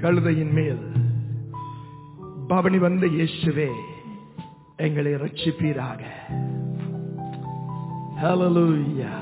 கழுதையின் மேல் பவனி வந்த இயேசுவே எங்களை ரட்சிப்பீராக Hallelujah.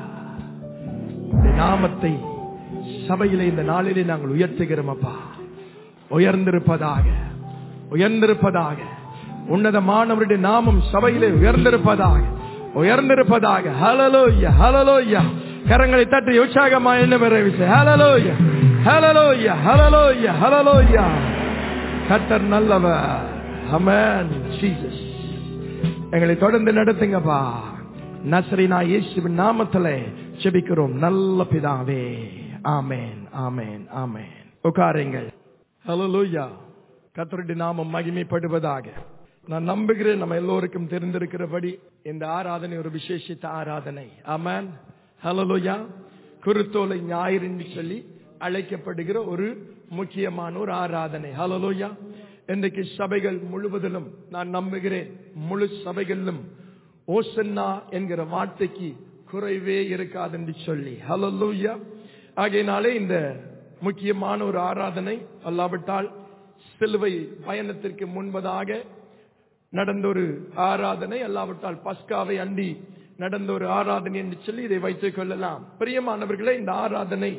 இந்த நாமத்தை சபையிலே இந்த நாளிலே நாங்கள் உயர்த்துகிறோம் அப்பா உயர்ந்திருப்பதாக உயர்ந்திருப்பதாக உன்னதமானவருடைய நாமம் சபையிலே உயர்ந்திருப்பதாக உயர்ந்திருப்பதாக ஹலலோய்யா ஹலலோய்யா கரங்களை தட்டி உற்சாகமா என்ன விரைவிசை ஹலலோய்யா ஹலலோய்யா ஹலலோய்யா ஹலலோய்யா கத்தர் நல்லவர் அமேன் ஜீசஸ் எங்களை தொடர்ந்து நடத்துங்கப்பா நசரினா இயேசுவின் நாமத்திலே செபிக்கிறோம் நல்ல பிதாவே ஆமேன் ஆமேன் ஆமேன் உட்காருங்கள் ஹalleluya கர்த்தருடைய நாமம் மகிமைப்படுவதாக நான் நம்புகிறேன் நம்ம எல்லோருக்கும் தெரிந்திருக்கிறபடி இந்த ஆராதனை ஒரு விசேஷித்த ஆராதனை ஆமேன் ஹalleluya குருத்தோலை ஞாயிறு என்று சொல்லி அழைக்கப்படுகிற ஒரு முக்கியமான ஒரு ஆராதனை ஹalleluya இன்றைக்கு சபைகள் முழுவதிலும் நான் நம்புகிறேன் முழு சபைகளிலும் ஓசன்னா என்கிற வார்த்தைக்கு குறைவே இருக்காது என்று சொல்லி ஹalleluya ஆகையினாலே இந்த முக்கியமான ஒரு ஆராதனை அல்லாவிட்டால் சிலுவை பயணத்திற்கு முன்பதாக நடந்த ஒரு ஆராதனை அல்லாவிட்டால் பஸ்காவை அண்டி நடந்த ஒரு ஆராதனை என்று சொல்லி இதை வைத்துக் கொள்ளலாம் பிரியமானவர்களே இந்த ஆராதனை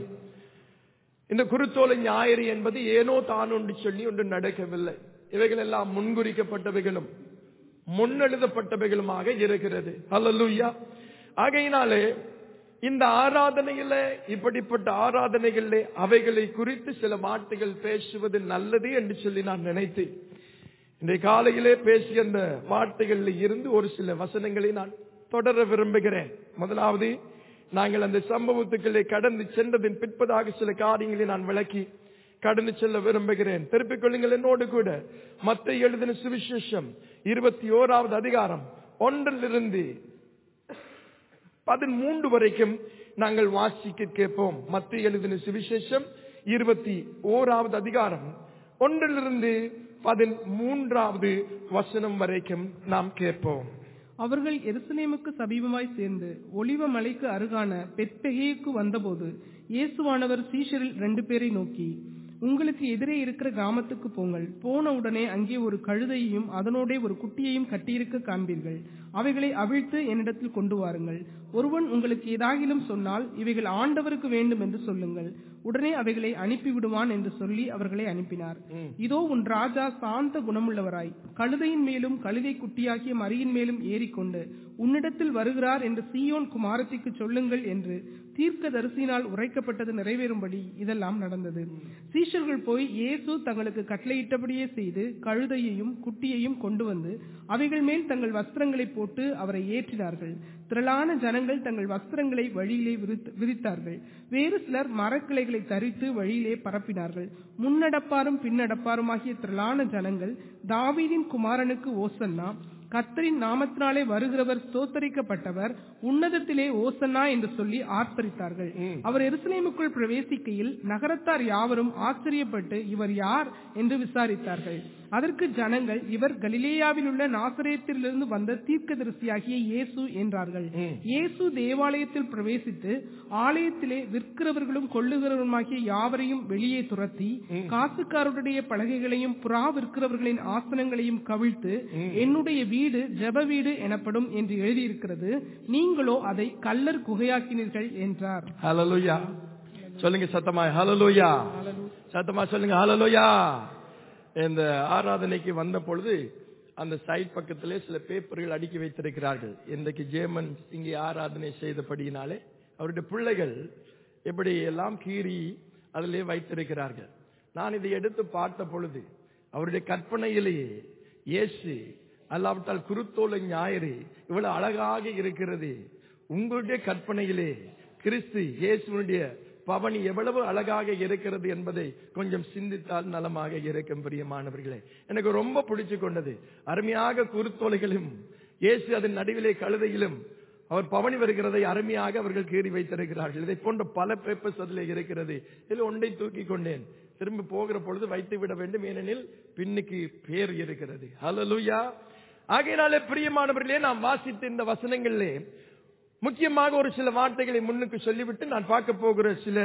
இந்த குருத்தோலை ஞாயிறு என்பது ஏனோ தான் ஒன்று சொல்லி ஒன்று நடக்கவில்லை இவைகள் எல்லாம் முன்குறிக்கப்பட்டவைகளும் முன்னெழுதப்பட்டவைகளுமாக இருக்கிறது அல்லூயா ஆகையினாலே இந்த ஆராதனையில இப்படிப்பட்ட ஆராதனைகளிலே அவைகளை குறித்து சில வார்த்தைகள் பேசுவது நல்லது என்று சொல்லி நான் நினைத்தேன் இன்றைய காலையிலே பேசிய அந்த வார்த்தைகளில் இருந்து ஒரு சில வசனங்களை நான் தொடர விரும்புகிறேன் முதலாவது நாங்கள் அந்த சம்பவத்துக்களை கடந்து சென்றதின் பிற்பதாக சில காரியங்களை நான் விளக்கி கடந்து செல்ல விரும்புகிறேன் திருப்பிக் கொள்ளுங்கள் என்னோடு கூட மத்த எழுதின சுவிசேஷம் இருபத்தி ஓராவது அதிகாரம் ஒன்றிலிருந்து பதிமூன்று வரைக்கும் நாங்கள் வாசிக்க கேட்போம் மத்திய எழுதின சுவிசேஷம் இருபத்தி ஓராவது அதிகாரம் ஒன்றிலிருந்து பதிமூன்றாவது வசனம் வரைக்கும் நாம் கேட்போம் அவர்கள் எருசலேமுக்கு சமீபமாய் சேர்ந்து ஒலிவ மலைக்கு அருகான பெத்பெகேயுக்கு வந்தபோது இயேசுவானவர் சீஷரில் ரெண்டு பேரை நோக்கி உங்களுக்கு எதிரே இருக்கிற கிராமத்துக்கு போங்கள் போன உடனே அங்கே ஒரு கழுதையையும் அதனோடே ஒரு குட்டியையும் கட்டியிருக்க காண்பீர்கள் அவைகளை அவிழ்த்து என்னிடத்தில் கொண்டு வாருங்கள் ஒருவன் உங்களுக்கு ஏதாகிலும் சொன்னால் இவைகள் ஆண்டவருக்கு வேண்டும் என்று சொல்லுங்கள் உடனே அவைகளை அனுப்பி விடுவான் என்று சொல்லி அவர்களை அனுப்பினார் இதோ உன் ராஜா சாந்த குணமுள்ளவராய் கழுதையின் மேலும் கழுதை குட்டியாகிய மரியின் மேலும் ஏறிக்கொண்டு உன்னிடத்தில் வருகிறார் என்று சீயோன் குமாரத்திக்கு சொல்லுங்கள் என்று தீர்க்க தரிசினால் உரைக்கப்பட்டது நிறைவேறும்படி இதெல்லாம் நடந்தது சீஷர்கள் போய் இயேசு தங்களுக்கு கட்டளையிட்டபடியே செய்து கழுதையையும் குட்டியையும் கொண்டு வந்து அவைகள் மேல் தங்கள் வஸ்திரங்களை போட்டு அவரை ஏற்றினார்கள் திரளான ஜனங்கள் தங்கள் வஸ்திரங்களை வழியிலே விரித்தார்கள் வேறு சிலர் மரக்கிளைகளை தரித்து வழியிலே பரப்பினார்கள் முன்னடப்பாரும் பின்னடப்பாருமாகிய திரளான ஜனங்கள் தாவீதின் குமாரனுக்கு ஓசன்னா கத்தரின் நாமத்தினாலே வருகிறவர் ஸ்தோத்தரிக்கப்பட்டவர் உன்னதத்திலே ஓசன்னா என்று சொல்லி ஆர்ப்பரித்தார்கள் அவர் எருசலேமுக்குள் பிரவேசிக்கையில் நகரத்தார் யாவரும் ஆச்சரியப்பட்டு இவர் யார் என்று விசாரித்தார்கள் அதற்கு ஜனங்கள் இவர் கலிலேயாவில் உள்ள நாசரேத்திலிருந்து வந்த தீர்க்கதரிசியாகிய இயேசு என்றார்கள் இயேசு தேவாலயத்தில் பிரவேசித்து ஆலயத்திலே விற்கிறவர்களும் கொள்ளுகிறவருமாகிய யாவரையும் வெளியே துரத்தி காசுக்காரருடைய பலகைகளையும் புறா விற்கிறவர்களின் ஆசனங்களையும் கவிழ்த்து என்னுடைய வீடு ஜெப வீடு எனப்படும் என்று எழுதியிருக்கிறது நீங்களோ அதை கல்லர் குகையாக்கினீர்கள் என்றார் ஹalleluya சொல்லுங்க சத்தமா ஹalleluya சத்தமா சொல்லுங்க ஹalleluya இந்த ஆராதனைக்கு வந்த பொழுது அந்த சைட் பக்கத்திலே சில பேப்பர்கள் அடுக்கி வைத்திருக்கிறார்கள் இன்றைக்கு ஜேமன் இங்கே ஆராதனை செய்தபடியினாலே அவருடைய பிள்ளைகள் எப்படி எல்லாம் கீறி அதிலே வைத்திருக்கிறார்கள் நான் இதை எடுத்து பார்த்த பொழுது அவருடைய கற்பனையிலேயே இயேசு அல்லாவிட்டால் குருத்தோலை ஞாயிறு இவ்வளவு அழகாக இருக்கிறது உங்களுடைய கற்பனையிலே கிறிஸ்து இயேசுனுடைய பவனி எவ்வளவு அழகாக இருக்கிறது என்பதை கொஞ்சம் சிந்தித்தால் நலமாக இருக்கும் பிரியமானவர்களே எனக்கு ரொம்ப பிடிச்சு கொண்டது அருமையாக குருத்தோலைகளும் இயேசு அதன் நடுவிலே கழுதையிலும் அவர் பவனி வருகிறதை அருமையாக அவர்கள் கீறி வைத்திருக்கிறார்கள் இதை போன்ற பல பேப்பர்ஸ் அதில் இருக்கிறது இதில் ஒன்றை தூக்கி கொண்டேன் திரும்பி போகிற பொழுது வைத்து விட வேண்டும் ஏனெனில் பின்னுக்கு பேர் இருக்கிறது ஹalleluya ஆகையினாலே பிரியமானவர்களே நாம் வாசித்த இந்த வசனங்களிலே முக்கியமாக ஒரு சில வார்த்தைகளை முன்னுக்கு சொல்லிவிட்டு நான் பார்க்க போகிற சில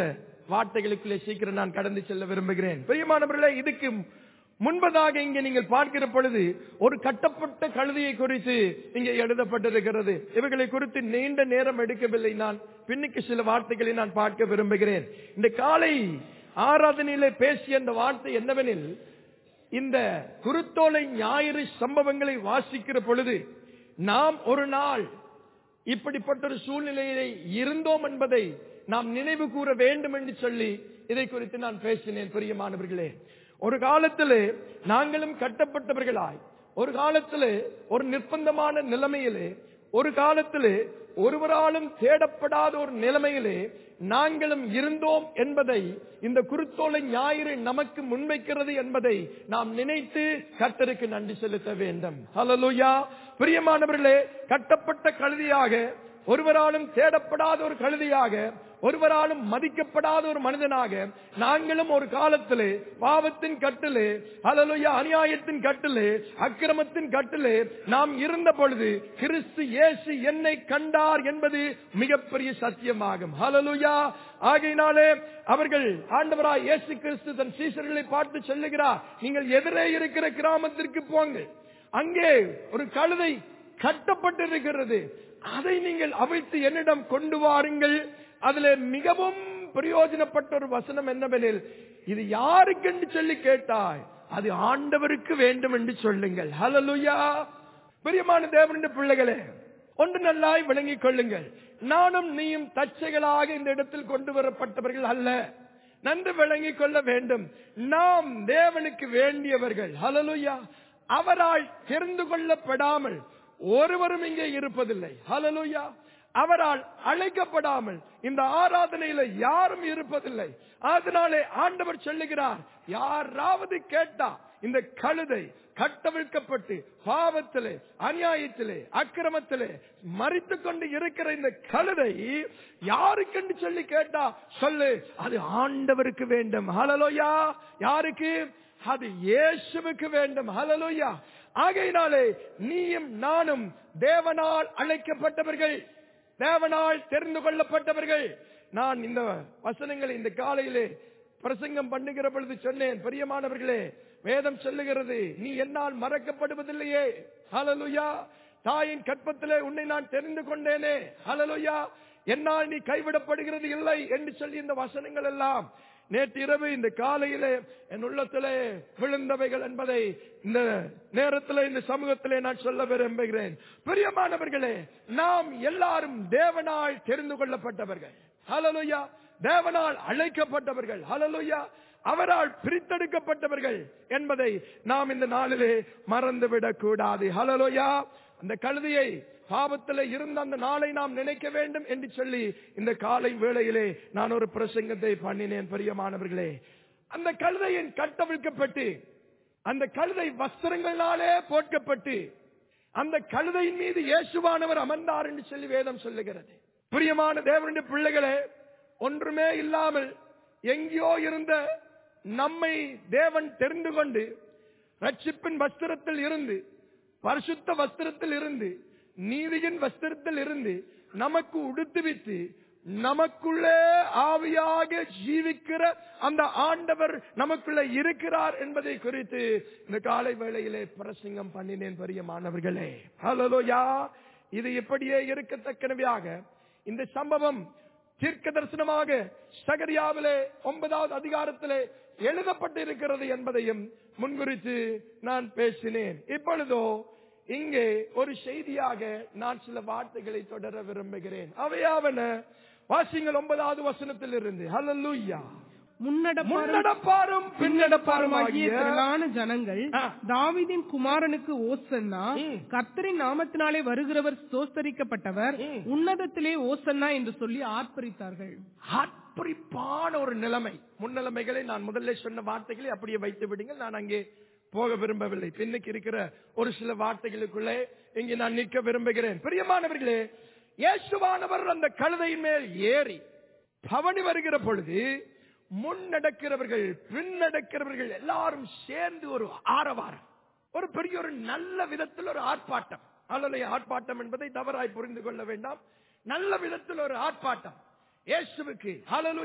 வார்த்தைகளுக்குள்ளே சீக்கிரம் நான் கடந்து செல்ல விரும்புகிறேன் பிரியமானவர்களே இதுக்கு முன்பதாக இங்கே நீங்கள் பார்க்கிற பொழுது ஒரு கட்டப்பட்ட கழுதையை குறித்து இங்கே எழுதப்பட்டிருக்கிறது இவைகளை குறித்து நீண்ட நேரம் எடுக்கவில்லை நான் பின்னுக்கு சில வார்த்தைகளை நான் பார்க்க விரும்புகிறேன் இந்த காலை ஆராதனையிலே பேசிய அந்த வார்த்தை என்னவெனில் இந்த குருத்தோலை ஞாயிறு சம்பவங்களை வாசிக்கிற பொழுது நாம் ஒரு நாள் இப்படிப்பட்ட ஒரு சூழ்நிலையிலே இருந்தோம் என்பதை நாம் நினைவு கூற வேண்டும் என்று சொல்லி இதை குறித்து நான் பேசினேன் பிரியமானவர்களே ஒரு காலத்திலே நாங்களும் கட்டப்பட்டவர்களாய் ஒரு காலத்திலே ஒரு நிர்பந்தமான நிலைமையிலே ஒரு காலத்திலே ஒருவராலும் தேடப்படாத ஒரு நிலைமையிலே நாங்களும் இருந்தோம் என்பதை இந்த குருத்தோலை ஞாயிறு நமக்கு முன்வைக்கிறது என்பதை நாம் நினைத்து கர்த்தருக்கு நன்றி செலுத்த வேண்டும் ஹalleluya பிரியமானவர்களே கட்டப்பட்ட கழுதியாக ஒருவராலும் தேடப்படாத ஒரு கழுதியாக ஒருவராலும் மதிக்கப்படாத ஒரு மனிதனாக நாங்களும் ஒரு காலத்திலே பாவத்தின் கட்டிலே ஹalleluya அநியாயத்தின் கட்டிலே அக்கிரமத்தின் கட்டிலே நாம் இருந்த பொழுது கிறிஸ்து இயேசு என்னை கண்டார் என்பது மிகப்பெரிய சத்தியமாகும் ஹalleluya ஆகையினாலே அவர்கள் ஆண்டவராய் இயேசு கிறிஸ்து தன் சீசர்களை பார்த்து சொல்லுகிறார் நீங்கள் எதிரே இருக்கிற கிராமத்திற்கு போங்கள் அங்கே ஒரு கழுதை கட்டப்பட்டிருக்கிறது அதை நீங்கள் அவிழ்த்து என்னிடம் கொண்டு வாருங்கள் அதுல மிகவும் பிரயோஜனப்பட்ட ஒரு வசனம் என்னவெனில் இது யாருக்கென்று சொல்லி கேட்டாய் அது ஆண்டவருக்கு வேண்டும் என்று சொல்லுங்கள் ஹalleluya பிரியமான தேவனுடைய பிள்ளைகளே ஒன்று நல்லாய் விளங்கிக் கொள்ளுங்கள் நானும் நீயும் தச்சைகளாக இந்த இடத்தில் கொண்டு வரப்பட்டவர்கள் அல்ல நன்கு விளங்கிக் கொள்ள வேண்டும் நாம் தேவனுக்கு வேண்டியவர்கள் ஹalleluya அவரால் தெரிந்து கொள்ளப்படாமல் ஒருவரும் இங்கே இருப்பதில்லை ஹalleluya அவரால் அழைக்கப்படாமல் இந்த ஆராதனையில யாரும் இருப்பதில்லை அதனாலே ஆண்டவர் சொல்லுகிறார் யாராவது கேட்டா இந்த கழுதை கட்டவிழ்க்கப்பட்டு பாவத்திலே அநியாயத்திலே அக்கிரமத்திலே மறித்து கொண்டு இருக்கிற இந்த கழுதை யாருக்கென்று சொல்லி கேட்டா சொல்லு அது ஆண்டவருக்கு வேண்டும் ஹலலோயா யாருக்கு அது இயேசுவுக்கு வேண்டும் ஹலலோயா ஆகையினாலே நீயும் நானும் தேவனால் அழைக்கப்பட்டவர்கள் தேவனால் தெரிந்து கொள்ளப்பட்டவர்கள் நான் இந்த வசனங்களை இந்த காலையிலே பிரசங்கம் பண்ணுகிற பொழுது சொன்னேன் பிரியமானவர்களே வேதம் சொல்லுகிறது நீ என்னால் மறக்கப்படுவதில்லையே ஹalleluya தாயின் கற்பத்திலே உன்னை நான் தெரிந்து கொண்டேனே ஹalleluya என்னால் நீ கைவிடப்படுகிறது இல்லை என்று சொல்லி இந்த வசனங்கள் எல்லாம் நேற்று இரவு இந்த காலையிலே என் உள்ளத்திலே விழுந்தவைகள் என்பதை இந்த நேரத்திலே இந்த சமூகத்திலே நான் சொல்ல விரும்புகிறேன் பிரியமானவர்களே நாம் எல்லாரும் தேவனால் தெரிந்து கொள்ளப்பட்டவர்கள் ஹalleluya தேவனால் அழைக்கப்பட்டவர்கள் ஹalleluya அவரால் பிரித்தெடுக்கப்பட்டவர்கள் என்பதை நாம் இந்த நாளிலே மறந்துவிடக் கூடாது ஹalleluya அந்த கழுதியை பாவத்தில் இருந்த அந்த நாளை நாம் நினைக்க வேண்டும் என்று சொல்லி இந்த காலை வேளையிலே நான் ஒரு பிரசங்கத்தை பண்ணினேன் பிரியமானவர்களே அந்த கழுதையின் கட்டவிழ்க்கப்பட்டு அந்த கழுதை வஸ்திரங்களினாலே போட்கப்பட்டு அந்த கழுதையின் மீது இயேசுவானவர் அமர்ந்தார் என்று சொல்லி வேதம் சொல்லுகிறது பிரியமான தேவனுடைய பிள்ளைகளே ஒன்றுமே இல்லாமல் எங்கேயோ இருந்த நம்மை தேவன் தெரிந்து கொண்டு ரட்சிப்பின் வஸ்திரத்தில் இருந்து பரிசுத்த வஸ்திரத்தில் இருந்து நீதியின் வஸ்திரத்தில் இருந்து நமக்கு உடுத்துவித்து நமக்குள்ளே ஆவியாக ஜீவிக்கிற அந்த ஆண்டவர் நமக்குள்ள இருக்கிறார் என்பதை குறித்து இந்த காலை வேளையிலே பிரசங்கம் பண்ணினேன் பெரியமானவர்களே ஹலோயா இது இப்படியே இருக்கத்தக்கனவையாக இந்த சம்பவம் தீர்க்க தரிசனமாக சகரியாவிலே ஒன்பதாவது அதிகாரத்திலே எழுதப்பட்டு இருக்கிறது என்பதையும் முன்குறித்து நான் பேசினேன் இப்பொழுதோ இங்கே ஒரு செய்தியாக நான் சில வார்த்தைகளை தொடர விரும்புகிறேன் அவையாவன வாசிங்கள் ஒன்பதாவது வசனத்தில் இருந்து ஹalleluya முன்னடப்பாரும் முன்னடப்பாரும் பின்னடப்பாரும் ஆகிய ஆகிய திரளான ஜனங்கள் ஆ. தாவீதின் குமாரனுக்கு ஓசன்னா ம். கர்த்தரின் நாமத்தினாலே வருகிறவர் ஸ்தோத்தரிக்கப்பட்டவர் ம். உன்னதத்திலே ஓசன்னா என்று சொல்லி ஆர்ப்பரித்தார்கள் ஆட்பரிப்பான ஒரு நிலைமை முன்னிலைமைகளை நான் முதல்ல சொன்ன வார்த்தைகளை அப்படியே வைத்து விடுங்கள் நான் அங்கே போக விரும்பவில்லை பின்னுக்கு இருக்கிற ஒரு சில வார்த்தைகளுக்குள்ளே இங்கே நான் நிற்க விரும்புகிறேன் பிரியமானவர்களே இயேசுவானவர் அந்த கழுதையின் மேல் ஏறி பவனி வருகிற பொழுது முன் நடக்கிறவர்கள் பின் நடக்கிறவர்கள் எல்லாரும் சேர்ந்து ஒரு ஆரவாரம் ஒரு பெரிய ஒரு நல்ல விதத்தில் ஒரு ஆர்ப்பாட்டம் அல்லது ஆர்ப்பாட்டம் என்பதை தவறாய் புரிந்து கொள்ள வேண்டாம் நல்ல விதத்தில் ஒரு ஆர்ப்பாட்டம் இயேசுவுக்கு ஹalleluya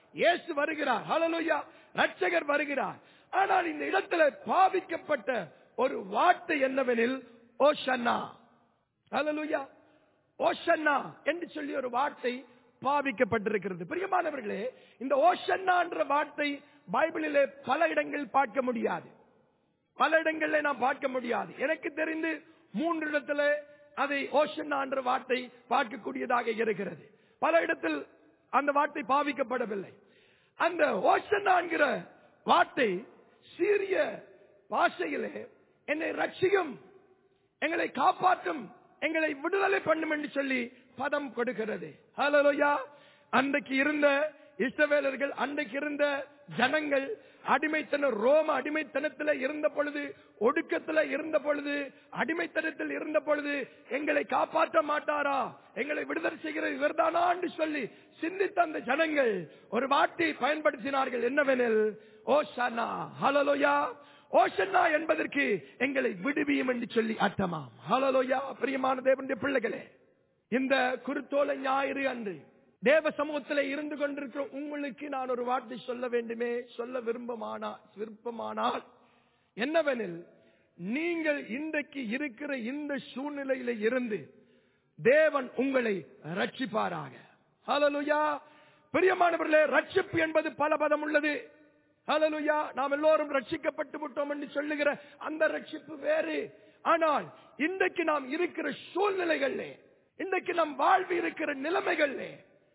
இயேசு வருகிறார் ஹalleluya ரட்சகர் வருகிறார் ஆனால் இந்த இடத்துல பாவிக்கப்பட்ட ஒரு வார்த்தை என்னவெனில் ஓஷன்னா ஹalleluya ஓஷன்னா என்று சொல்லி ஒரு வார்த்தை பாவிக்கப்பட்டிருக்கிறது பிரியமானவர்களே இந்த ஓஷன்னா என்ற வார்த்தை பைபிளிலே பல இடங்கள் பார்க்க முடியாது பல இடங்களில் நாம் பார்க்க முடியாது எனக்கு தெரிந்து மூன்று இடத்துல அதை ஓஷன்னா என்ற வார்த்தை பார்க்கக்கூடியதாக இருக்கிறது பல இடத்தில் அந்த வார்த்தை பாவிக்கப்படவில்லை அந்த ஓஷன்னா என்கிற வார்த்தை சீரிய பாஷையிலே என்னை ரட்சியும் எங்களை காப்பாற்றும் எங்களை விடுதலை பண்ணும் என்று சொல்லி பதம் கொடுக்கிறது ஹalleluya அன்றைக்கு இருந்த இஸ்ரவேலர்கள் அன்றைக்கு இருந்த ஜனங்கள் அடிமைத்தன ரோம அடிமைத்தனத்தில் இருந்த பொழுது ஒடுக்கத்தில் இருந்த பொழுது அடிமைத்தனத்தில் இருந்த பொழுது எங்களை காப்பாற்ற மாட்டாரா எங்களை விடுதலை செய்கிற இவர்தானா என்று சொல்லி சிந்தித்த அந்த ஜனங்கள் ஒரு வார்த்தையை பயன்படுத்தினார்கள் என்னவெனில் ஓஷனா ஹalleluya ஓஷன்னா என்பதற்கு எங்களை விடுவியும் என்று சொல்லி அர்த்தமாம் ஹalleluya பிரியமான தேவனுடைய பிள்ளைகளே இந்த குருத்தோலை ஞாயிறு அன்று தேவ சமூகத்தில் இருந்து கொண்டிருக்கிற உங்களுக்கு நான் ஒரு வார்த்தை சொல்ல வேண்டுமே சொல்ல விரும்பமானா விருப்பமானால் என்னவெனில் நீங்கள் இன்றைக்கு இருக்கிற இந்த சூழ்நிலையில இருந்து தேவன் உங்களை ரட்சிப்பாராக ஹalleluya பிரியமானவர்களே ரட்சிப்பு என்பது பல பதம் உள்ளது ஹalleluya நாம் எல்லோரும் ரட்சிக்கப்பட்டு விட்டோம் என்று சொல்லுகிற அந்த ரட்சிப்பு வேறு ஆனால் இன்றைக்கு நாம் இருக்கிற சூழ்நிலைகளிலே இன்றைக்கு நம் வாழ்வு இருக்கிற நிலைமைகளிலே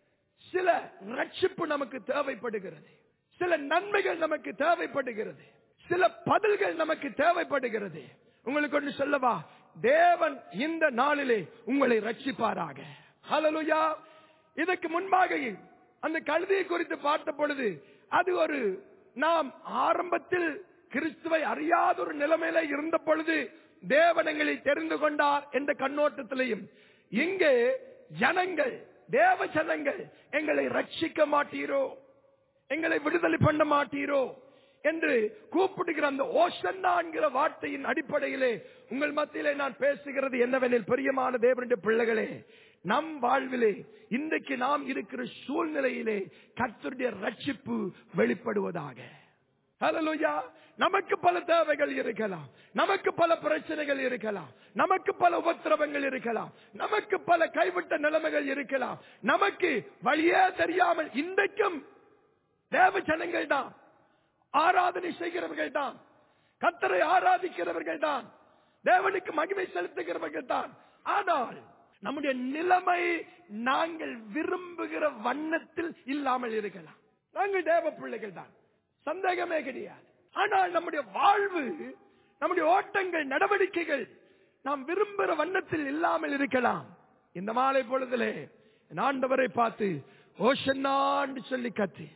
சில ரட்சிப்பு நமக்கு தேவைப்படுகிறது சில நன்மைகள் நமக்கு தேவைப்படுகிறது சில பதில்கள் நமக்கு தேவைப்படுகிறது உங்களுக்கு ஒன்று சொல்லவா தேவன் இந்த நாளிலே உங்களை ரட்சிப்பாராக ஹalleluya இதற்கு முன்பாக அந்த கழுதையை குறித்து பார்த்த பொழுது அது ஒரு நாம் ஆரம்பத்தில் கிறிஸ்துவை அறியாத ஒரு நிலைமையில இருந்த பொழுது தேவனங்களை தெரிந்து கொண்டார் என்ற கண்ணோட்டத்திலையும் இங்கே ஜனங்கள் தேவ ஜனங்கள் எங்களை ரட்சிக்க மாட்டீரோ எங்களை விடுதலை பண்ண மாட்டீரோ என்று கூப்பிடுகிற அந்த ஓஷன்னா என்கிற வார்த்தையின் அடிப்படையிலே உங்கள் மத்தியிலே நான் பேசுகிறது என்னவெனில் பிரியமான தேவனுடைய பிள்ளைகளே நம் வாழ்விலே இன்றைக்கு நாம் இருக்கிற சூழ்நிலையிலே கர்த்தருடைய ரட்சிப்பு வெளிப்படுவதாக ஹalleluya நமக்கு பல தேவைகள் இருக்கலாம் நமக்கு பல பிரச்சனைகள் இருக்கலாம் நமக்கு பல உபத்திரவங்கள் இருக்கலாம் நமக்கு பல கைவிட்ட நிலைமைகள் இருக்கலாம் நமக்கு வழியே தெரியாமல் இன்றைக்கும் தேவ ஜனங்கள் தான் ஆராதனை செய்கிறவர்கள் தான் கத்தரை ஆராதிக்கிறவர்கள் தான் தேவனுக்கு மகிமை செலுத்துகிறவர்கள் தான் ஆனால் நம்முடைய நிலைமை நாங்கள் விரும்புகிற வண்ணத்தில் இல்லாமல் இருக்கலாம் நாங்கள் தேவ பிள்ளைகள் தான் சந்தேகமே கிடையாது ஆனால் நம்முடைய வாழ்வு நம்முடைய ஓட்டங்கள் நடவடிக்கைகள் நாம் விரும்புகிற வண்ணத்தில் இல்லாமல் இருக்கலாம் இந்த மாலை பொழுதிலே என் ஆண்டவரை பார்த்து ஓஷன்னான்னு சொல்லி கத்தி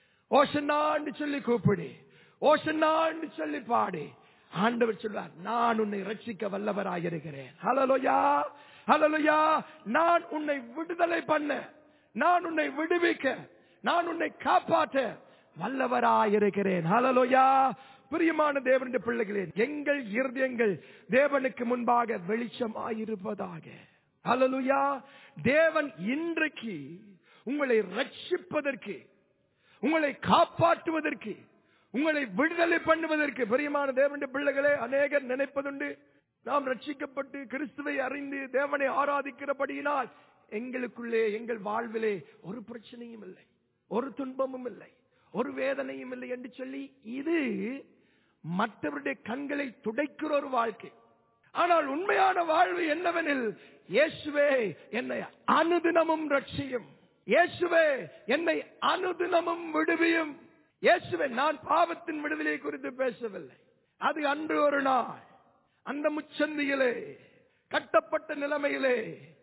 ஓஷன்னான்னு சொல்லி கூப்பிடு ஓஷன்னான்னு சொல்லி பாடு ஆண்டவர் சொல்வார் நான் உன்னை ரட்சிக்க வல்லவராயிருக்கிறேன் ஹலலோயா ஹலலோயா நான் உன்னை விடுதலை பண்ண நான் உன்னை விடுவிக்க நான் உன்னை காப்பாற்ற வல்லவராயிருக்கிறேன் ஹலலோயா பிரியமான தேவனுடைய பிள்ளைகளே எங்கள் இருதயங்கள் தேவனுக்கு முன்பாக வெளிச்சமாயிருப்பதாக ஹலலுயா தேவன் இன்றைக்கு உங்களை ரட்சிப்பதற்கு உங்களை காப்பாற்றுவதற்கு உங்களை விடுதலை பண்ணுவதற்கு பிரியமான தேவனுடைய பிள்ளைகளே அநேகர் நினைப்பதுண்டு நாம் ரட்சிக்கப்பட்டு கிறிஸ்துவை அறிந்து தேவனை ஆராதிக்கிறபடியினால் எங்களுக்குள்ளே எங்கள் வாழ்விலே ஒரு பிரச்சனையும் இல்லை ஒரு துன்பமும் இல்லை ஒரு வேதனையும் இல்லை என்று சொல்லி இது மற்றவருடைய கண்களை துடைக்கிற ஒரு வாழ்க்கை ஆனால் உண்மையான வாழ்வு என்னவெனில் இயேசுவே என்னை அனுதினமும் ரட்சியும் இயேசுவே என்னை அனுதினமும் விடுவியும் இயேசுவே நான் பாவத்தின் விடுதலை குறித்து பேசவில்லை அது அன்று ஒரு நாள் அந்த முச்சந்தியிலே கட்டப்பட்ட நிலைமையிலே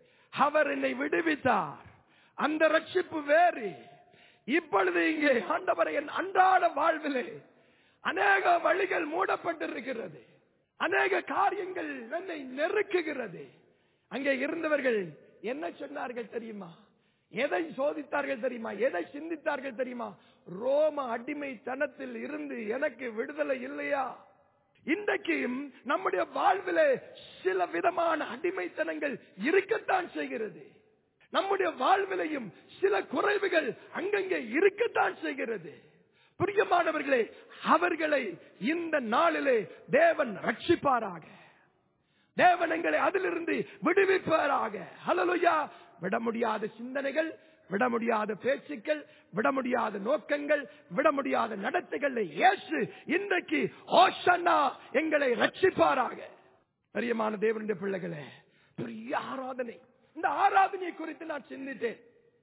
அவர் என்னை விடுவித்தார் அந்த ரட்சிப்பு வேறு இப்பொழுது இங்கே ஆண்டவரை என் அன்றாட வாழ்விலே அநேக வழிகள் மூடப்பட்டிருக்கிறது அநேக காரியங்கள் என்னை நெருக்குகிறது அங்கே இருந்தவர்கள் என்ன சொன்னார்கள் தெரியுமா எதை சோதித்தார்கள் தெரியுமா எதை சிந்தித்தார்கள் தெரியுமா ரோம அடிமைத்தனத்தில் இருந்து எனக்கு விடுதலை இல்லையா இன்றைக்கும் நம்முடைய வாழ்விலே சில விதமான அடிமைத்தனங்கள் இருக்கத்தான் செய்கிறது நம்முடைய வாழ்விலையும் சில குறைவுகள் அங்கங்கே இருக்கத்தான் செய்கிறது பிரியமானவர்களே அவர்களை இந்த நாளிலே தேவன் ரட்சிப்பாராக தேவன் எங்களை அதிலிருந்து விடுவிப்பாராக ஹலலுயா விட முடியாத சிந்தனைகள் விட முடியாத பேச்சுக்கள் விட முடியாத நோக்கங்கள் விட முடியாத நடத்தைகள் இயேசு இன்றைக்கு ஓஷன்னா எங்களை ரட்சிப்பாராக பிரியமான தேவனுடைய பிள்ளைகளே பெரிய ஆராதனை இந்த ஆராதனையை குறித்து நான் சிந்தித்தேன்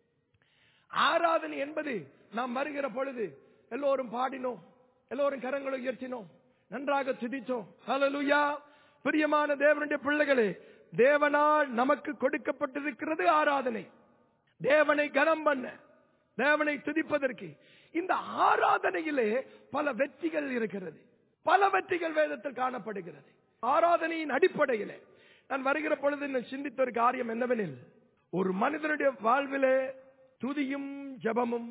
ஆராதனை என்பது நாம் வருகிற பொழுது எல்லோரும் பாடினோம் எல்லோரும் கரங்களை உயர்த்தினோம் நன்றாக துதித்தோம் ஹalleluya பிரியமான தேவனுடைய பிள்ளைகளே தேவனால் நமக்கு கொடுக்கப்பட்டிருக்கிறது ஆராதனை தேவனை கனம் பண்ண தேவனை துதிப்பதற்கு இந்த ஆராதனையிலே பல வெற்றிகள் இருக்கிறது பல வெற்றிகள் வேதத்தில் காணப்படுகிறது ஆராதனையின் அடிப்படையிலே நான் வருகிற பொழுது நான் சிந்தித்த ஒரு காரியம் என்னவெனில் ஒரு மனிதனுடைய வாழ்விலே துதியும் ஜபமும்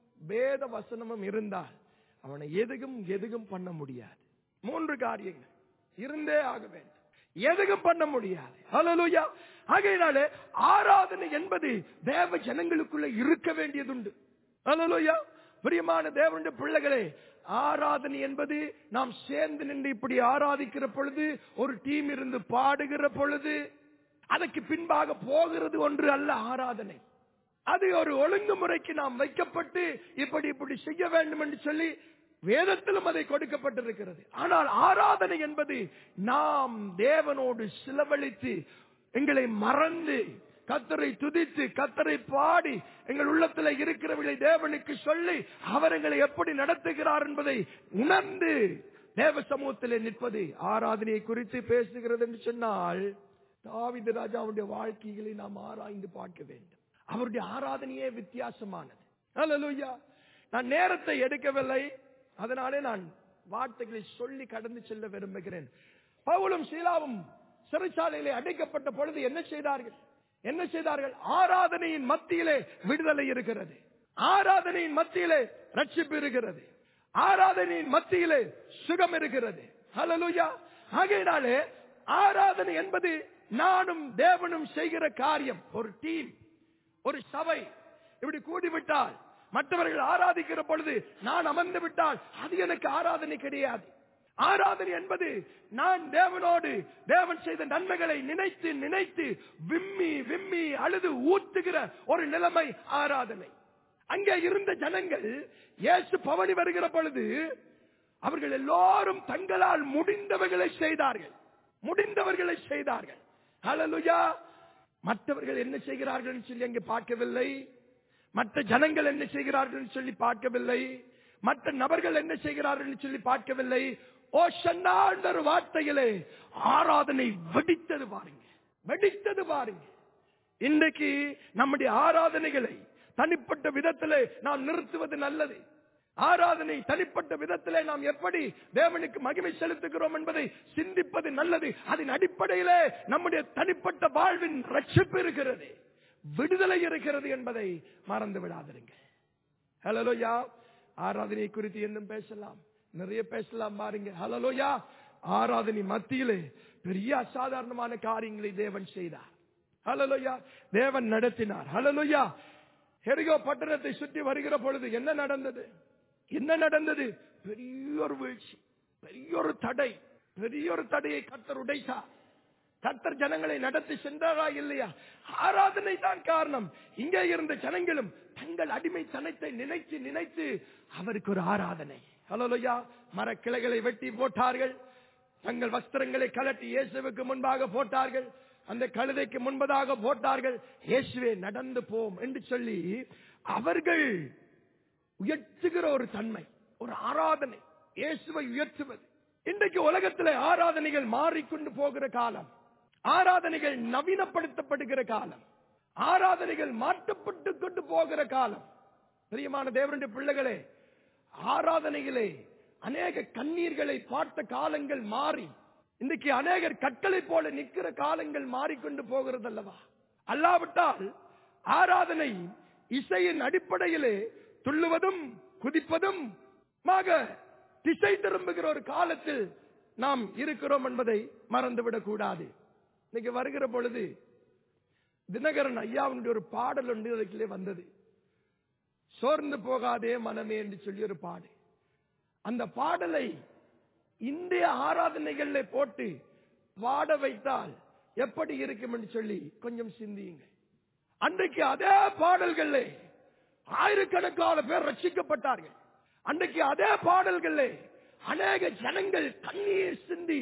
வேத வசனமும் இருந்தால் அவனை எதுவும் எதுவும் பண்ண முடியாது மூன்று காரியங்கள் இருந்தே ஆக வேண்டும் எதுவும் பண்ண முடியாது ஹalleluya ஆகையினாலே ஆராதனை என்பது தேவ ஜனங்களுக்குள்ள இருக்க வேண்டியதுண்டு ஹalleluya பிரியமான தேவனுடைய பிள்ளைகளே ஆராதனை என்பது நாம் சேர்ந்து நின்று இப்படி ஆராதிக்கிற பொழுது ஒரு டீம் இருந்து பாடுகிற பொழுது அதற்கு பின்பாக போகிறது ஒன்று அல்ல ஆராதனை அது ஒரு ஒழுங்குமுறைக்கு நாம் வைக்கப்பட்டு இப்படி இப்படி செய்ய வேண்டும் என்று சொல்லி வேதத்திலும் அதை கொடுக்கப்பட்டிருக்கிறது ஆனால் ஆராதனை என்பது நாம் தேவனோடு சிலவழித்து எங்களை மறந்து கத்தரை துதித்து கத்தரை பாடி எங்கள் உள்ளத்தில் இருக்கிறவர்களை தேவனுக்கு சொல்லி அவர் எங்களை எப்படி நடத்துகிறார் என்பதை உணர்ந்து தேவ சமூகத்திலே நிற்பது ஆராதனையை குறித்து பேசுகிறது என்று சொன்னால் தாவித ராஜாவுடைய வாழ்க்கைகளை நாம் ஆராய்ந்து பார்க்க வேண்டும் அவருடைய ஆராதனையே வித்தியாசமானது அல்லேலூயா நான் நேரத்தை எடுக்கவில்லை அதனாலே நான் வார்த்தைகளை சொல்லி கடந்து செல்ல விரும்புகிறேன் பவுலும் சீலாவும் சிறைச்சாலையிலே அடைக்கப்பட்ட பொழுது என்ன செய்தார்கள் என்ன செய்தார்கள் ஆராதனையின் மத்தியிலே விடுதலை இருக்கிறது ஆராதனையின் மத்தியிலே ரட்சிப்பு இருக்கிறது ஆராதனையின் மத்தியிலே சுகம் இருக்கிறது ஹalleluya ஆகையினாலே ஆராதனை என்பது நானும் தேவனும் செய்கிற காரியம் ஒரு டீம் ஒரு சபை இப்படி கூடிவிட்டால் மற்றவர்கள் ஆராதிக்கிற பொழுது நான் அமர்ந்து விட்டால் அது எனக்கு ஆராதனை கிடையாது ஆராதனை என்பது நான் தேவனோடு தேவன் செய்த நன்மைகளை நினைத்து நினைத்து விம்மி விம்மி அழுது ஊத்துகிற ஒரு நிலைமை ஆராதனை அங்கே இருந்த ஜனங்கள் இயேசு பவனி வருகிற பொழுது அவர்கள் எல்லாரும் தங்களால் முடிந்தவர்களை செய்தார்கள் முடிந்தவர்களை செய்தார்கள் ஹalleluya மற்றவர்கள் என்ன செய்கிறார்கள் என்று சொல்லி அங்கே பார்க்கவில்லை மற்ற ஜனங்கள் என்ன செய்கிறார்கள் என்று சொல்லி பார்க்கவில்லை மற்ற நபர்கள் என்ன செய்கிறார்கள் என்று சொல்லி பார்க்கவில்லை ஓ ஷன்னா என்ற ஒரு வார்த்தையிலே ஆராதனை வெடித்தது பாருங்க வெடித்தது பாருங்க இன்றைக்கு நம்முடைய ஆராதனைகளை தனிப்பட்ட விதத்திலே நாம் நிறுத்துவது நல்லது ஆராதனை தனிப்பட்ட விதத்திலே நாம் எப்படி தேவனுக்கு மகிமை செலுத்துகிறோம் என்பதை சிந்திப்பது நல்லது அதன் அடிப்படையிலே நம்முடைய தனிப்பட்ட வாழ்வின் ரட்சிப்பு இருக்கிறது விடுதலை இருக்கிறது என்பதை மறந்து விடாதிருங்க ஹலோயா ஆராதனை குறித்து இன்னும் பேசலாம் நிறைய பேசலாம் பாருங்க ஹலோயா ஆராதனை மத்தியிலே பெரிய அசாதாரணமான காரியங்களை தேவன் செய்தார் ஹலோயா தேவன் நடத்தினார் ஹலோயா ஹெரிகோ பட்டணத்தை சுற்றி வருகிற பொழுது என்ன நடந்தது என்ன நடந்தது பெரிய ஒரு வீழ்ச்சி பெரிய ஒரு தடை பெரிய ஒரு தடையை கத்தர் உடைத்தார் கத்தர் ஜனங்களை நடத்தி சென்றாரா இல்லையா ஆராதனை தான் காரணம் இங்கே இருந்த ஜனங்களும் தங்கள் அடிமைத்தனத்தை நினைத்து நினைத்து அவருக்கு ஒரு ஆராதனை ஹலோயா மரக்கிளைகளை வெட்டி போட்டார்கள் தங்கள் வஸ்திரங்களை கலட்டி இயேசுவுக்கு முன்பாக போட்டார்கள் அந்த கழுதைக்கு முன்பதாக போட்டார்கள் இயேசுவே நடந்து போம் என்று சொல்லி அவர்கள் உயர்த்துகிற ஒரு தன்மை ஒரு ஆராதனை இயேசுவை உயர்த்துவது இன்றைக்கு உலகத்தில் ஆராதனைகள் மாறிக்கொண்டு போகிற காலம் ஆராதனைகள் நவீனப்படுத்தப்படுகிற காலம் ஆராதனைகள் மாற்றப்பட்டு கொண்டு போகிற காலம் பிரியமான தேவனுடைய பிள்ளைகளே ஆராதனைகளே அநேக கண்ணீர்களை பார்த்த காலங்கள் மாறி இன்றைக்கு அநேகர் கற்களை போல நிற்கிற காலங்கள் மாறிக்கொண்டு போகிறது அல்லவா அல்லாவிட்டால் ஆராதனை இசையின் அடிப்படையிலே துள்ளுவதும் குதிப்பதும் திசை திரும்புகிற ஒரு காலத்தில் நாம் இருக்கிறோம் என்பதை மறந்துவிடக் கூடாது இன்னைக்கு வருகிற பொழுது தினகரன் ஐயாவுடைய ஒரு பாடல் ஒன்று அதுக்குள்ளே வந்தது சோர்ந்து போகாதே மனமே என்று சொல்லி ஒரு பாடு அந்த பாடலை இந்திய ஆராதனைகள்ல போட்டு பாட வைத்தால் எப்படி இருக்கும் என்று சொல்லி கொஞ்சம் சிந்தியுங்க அன்றைக்கு அதே பாடல்கள்ல ஆயிரக்கணக்கான பேர் ரட்சிக்கப்பட்டார்கள் அன்றைக்கு அதே பாடல்களே அநேக ஜனங்கள் கண்ணீர் சிந்தி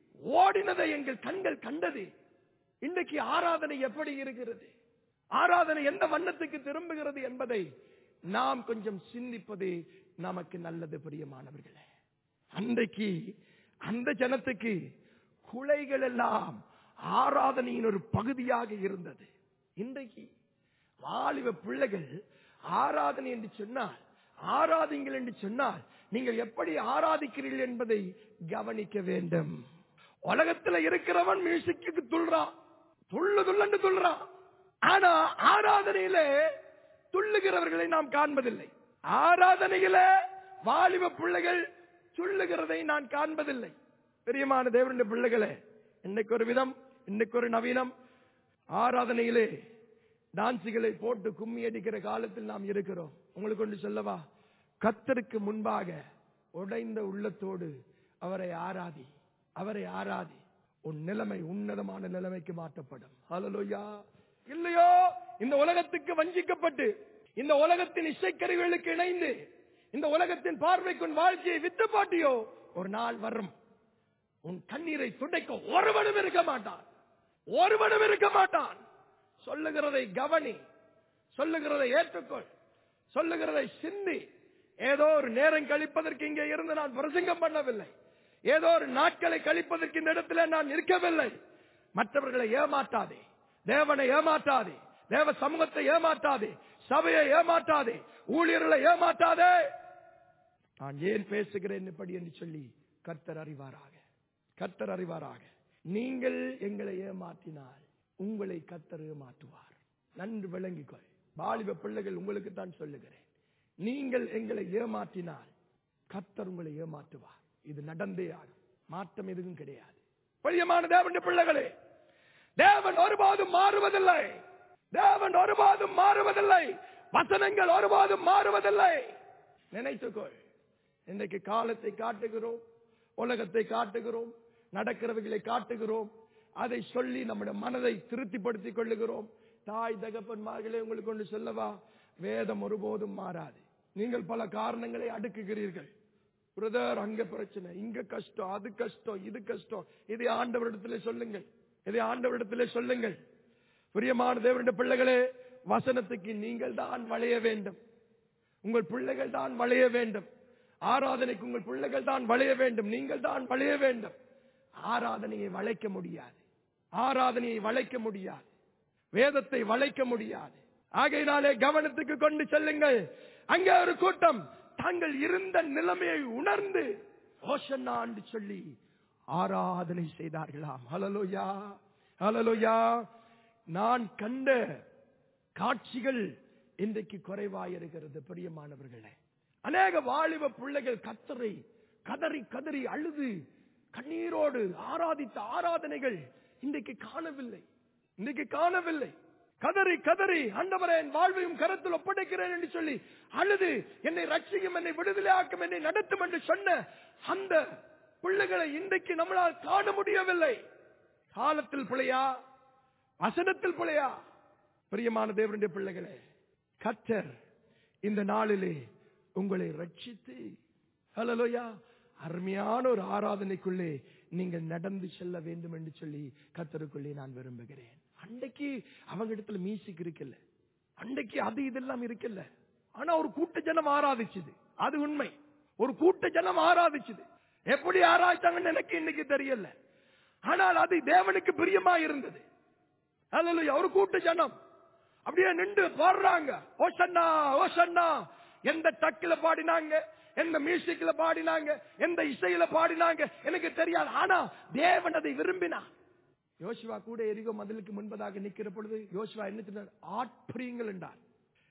ஓடினதை எங்கள் கண்கள் கண்டது இன்றைக்கு ஆராதனை எப்படி இருக்கிறது ஆராதனை எந்த வண்ணத்துக்கு திரும்புகிறது என்பதை நாம் கொஞ்சம் சிந்திப்பது நமக்கு நல்லது பிரியமானவர்களே அன்றைக்கு அந்த ஜனத்துக்கு குலைகள் எல்லாம் ஆராதனையின் ஒரு பகுதியாக இருந்தது இன்றைக்கு வாலிப பிள்ளைகள் ஆராதனை என்று சொன்னால் ஆராதிங்கள் என்று சொன்னால் நீங்கள் எப்படி ஆராதிக்கிறீர்கள் என்பதை கவனிக்க வேண்டும் உலகத்தில் இருக்கிறவன் மியூசிக்கு துள்றான் துள்ளு துள்ளண்டு துள்றான் ஆனா ஆராதனையில துள்ளுகிறவர்களை நாம் காண்பதில்லை ஆராதனையில வாலிப பிள்ளைகள் துள்ளுகிறதை நான் காண்பதில்லை பிரியமான தேவனுடைய பிள்ளைகளே இன்னைக்கு ஒரு விதம் இன்னைக்கு ஒரு நவீனம் ஆராதனையிலே டான்ஸுகளை போட்டு கும்மி அடிக்கிற காலத்தில் நாம் இருக்கிறோம் உங்களுக்கு ஒன்று சொல்லவா கத்தருக்கு முன்பாக உடைந்த உள்ளத்தோடு அவரை ஆராதி அவரை ஆராதி உன் நிலைமை உன்னதமான நிலைமைக்கு மாற்றப்படும் ஹalleluya இல்லையோ இந்த உலகத்துக்கு வஞ்சிக்கப்பட்டு இந்த உலகத்தின் இசைக்கருவிகளுக்கு இணைந்து இந்த உலகத்தின் பார்வைக்கு உன் வாழ்க்கையை வித்து பாட்டியோ ஒரு நாள் வரும் உன் கண்ணீரை துடைக்க ஒருவனும் இருக்க மாட்டான் ஒருவனும் இருக்க மாட்டான் சொல்லுகிறதை கவனி சொல்லுகிறதை ஏற்றுக்கொள் சொல்லுகிறதை சிந்தி ஏதோ ஒரு நேரம் கழிப்பதற்கு இங்கே இருந்து நான் பிரசங்கம் பண்ணவில்லை ஏதோ ஒரு நாட்களை கழிப்பதற்கு இந்த இடத்துல நான் இருக்கவில்லை மற்றவர்களை ஏமாற்றாதே தேவனை ஏமாற்றாதே தேவ சமூகத்தை ஏமாற்றாதே சபையை ஏமாற்றாதே ஊழியர்களை ஏமாற்றாதே நான் ஏன் பேசுகிறேன் இப்படி என்று சொல்லி கர்த்தர் அறிவாராக கர்த்தர் அறிவாராக நீங்கள் எங்களை ஏமாற்றினால் உங்களை கர்த்தர் ஏமாற்றுவார் நன்கு விளங்கிக்கொள் வாலிப பிள்ளைகள் உங்களுக்கு தான் சொல்லுகிறேன் நீங்கள் எங்களை ஏமாற்றினால் கர்த்தர் உங்களை ஏமாற்றுவார் இது நடந்தே ஆகும் மாற்றம் எதுவும் கிடையாது பிரியமான தேவனுடைய பிள்ளைகளே தேவன் ஒருபோதும் மாறுவதில்லை தேவன் ஒருபோதும் மாறுவதில்லை வசனங்கள் ஒருபோதும் மாறுவதில்லை நினைத்துக்கொள் இன்றைக்கு காலத்தை காட்டுகிறோம் உலகத்தை காட்டுகிறோம் நடக்கிறவைகளை காட்டுகிறோம் அதை சொல்லி நம்முடைய மனதை திருப்திப்படுத்திக் கொள்ளுகிறோம் தாய் தகப்பன்மார்களே உங்களுக்கு ஒன்று சொல்லவா வேதம் ஒருபோதும் மாறாது நீங்கள் பல காரணங்களை அடுக்குகிறீர்கள் பிரதர் அங்க பிரச்சனை இங்க கஷ்டம் அது கஷ்டம் இது கஷ்டம் இதை ஆண்டவரிடத்திலே சொல்லுங்கள் இதை ஆண்டவரிடத்திலே சொல்லுங்கள் பிரியமான தேவனுடைய பிள்ளைகளே வசனத்துக்கு நீங்கள் தான் வளைய வேண்டும் உங்கள் பிள்ளைகள் தான் வளைய வேண்டும் ஆராதனைக்கு உங்கள் பிள்ளைகள் தான் வளைய வேண்டும் நீங்கள் தான் வளைய வேண்டும் ஆராதனையை வளைக்க முடியாது ஆராதனையை வளைக்க முடியாது வேதத்தை வளைக்க முடியாது ஆகையினாலே கவனத்துக்கு கொண்டு செல்லுங்கள் அங்கே ஒரு கூட்டம் தாங்கள் இருந்த நிலைமையை உணர்ந்து ஓஷன்னா என்று சொல்லி ஆராதனை செய்தார்களாம் ஹலலோயா ஹலலோயா நான் கண்ட காட்சிகள் இன்றைக்கு குறைவாயிருக்கிறது பிரியமானவர்களே அநேக வாலிப பிள்ளைகள் கத்தரை கதறி கதறி அழுது கண்ணீரோடு ஆராதித்த ஆராதனைகள் இன்றைக்கு காணவில்லை இன்றைக்கு காணவில்லை கதறி கதறி ஆண்டவரே என் வாழ்வையும் கருத்தில் ஒப்படைக்கிறேன் என்று சொல்லி அழுது என்னை ரட்சிக்கும் என்னை விடுதலையாக்கும் என்னை நடத்தும் என்று சொன்ன அந்த பிள்ளைகளை இன்றைக்கு நம்மளால் காண முடியவில்லை காலத்தில் பிழையா வசனத்தில் பிழையா பிரியமான தேவனுடைய பிள்ளைகளே கத்தர் இந்த நாளிலே உங்களை ரட்சித்து ஹலலோயா அருமையான ஒரு ஆராதனைக்குள்ளே நீங்கள் நடந்து செல்ல வேண்டும் என்று சொல்லி கத்தருக்குள்ளே நான் விரும்புகிறேன் அன்றைக்கு அவங்க இடத்துல மியூசிக் இருக்குல்ல அன்றைக்கு அது இதெல்லாம் இருக்குல்ல ஆனா ஒரு கூட்ட ஜனம் ஆராதிச்சுது அது உண்மை ஒரு கூட்ட ஜனம் ஆராதிச்சுது எப்படி ஆராய்ச்சாங்கன்னு எனக்கு இன்னைக்கு தெரியல ஆனால் அது தேவனுக்கு பிரியமா இருந்தது அல்ல ஒரு கூட்ட ஜனம் அப்படியே நின்று பாடுறாங்க ஓசன்னா ஓசன்னா எந்த டக்குல பாடினாங்க எந்த மியூசிக்ல பாடினாங்க எந்த இசையில பாடினாங்க எனக்கு தெரியாது ஆனா தேவன் அதை விரும்பினா யோசுவா கூட எரிகோ மதிலுக்கு முன்பதாக நிக்கிற பொழுது யோசுவா என்ன சொன்னார் ஆட்பிரியங்கள் என்றார்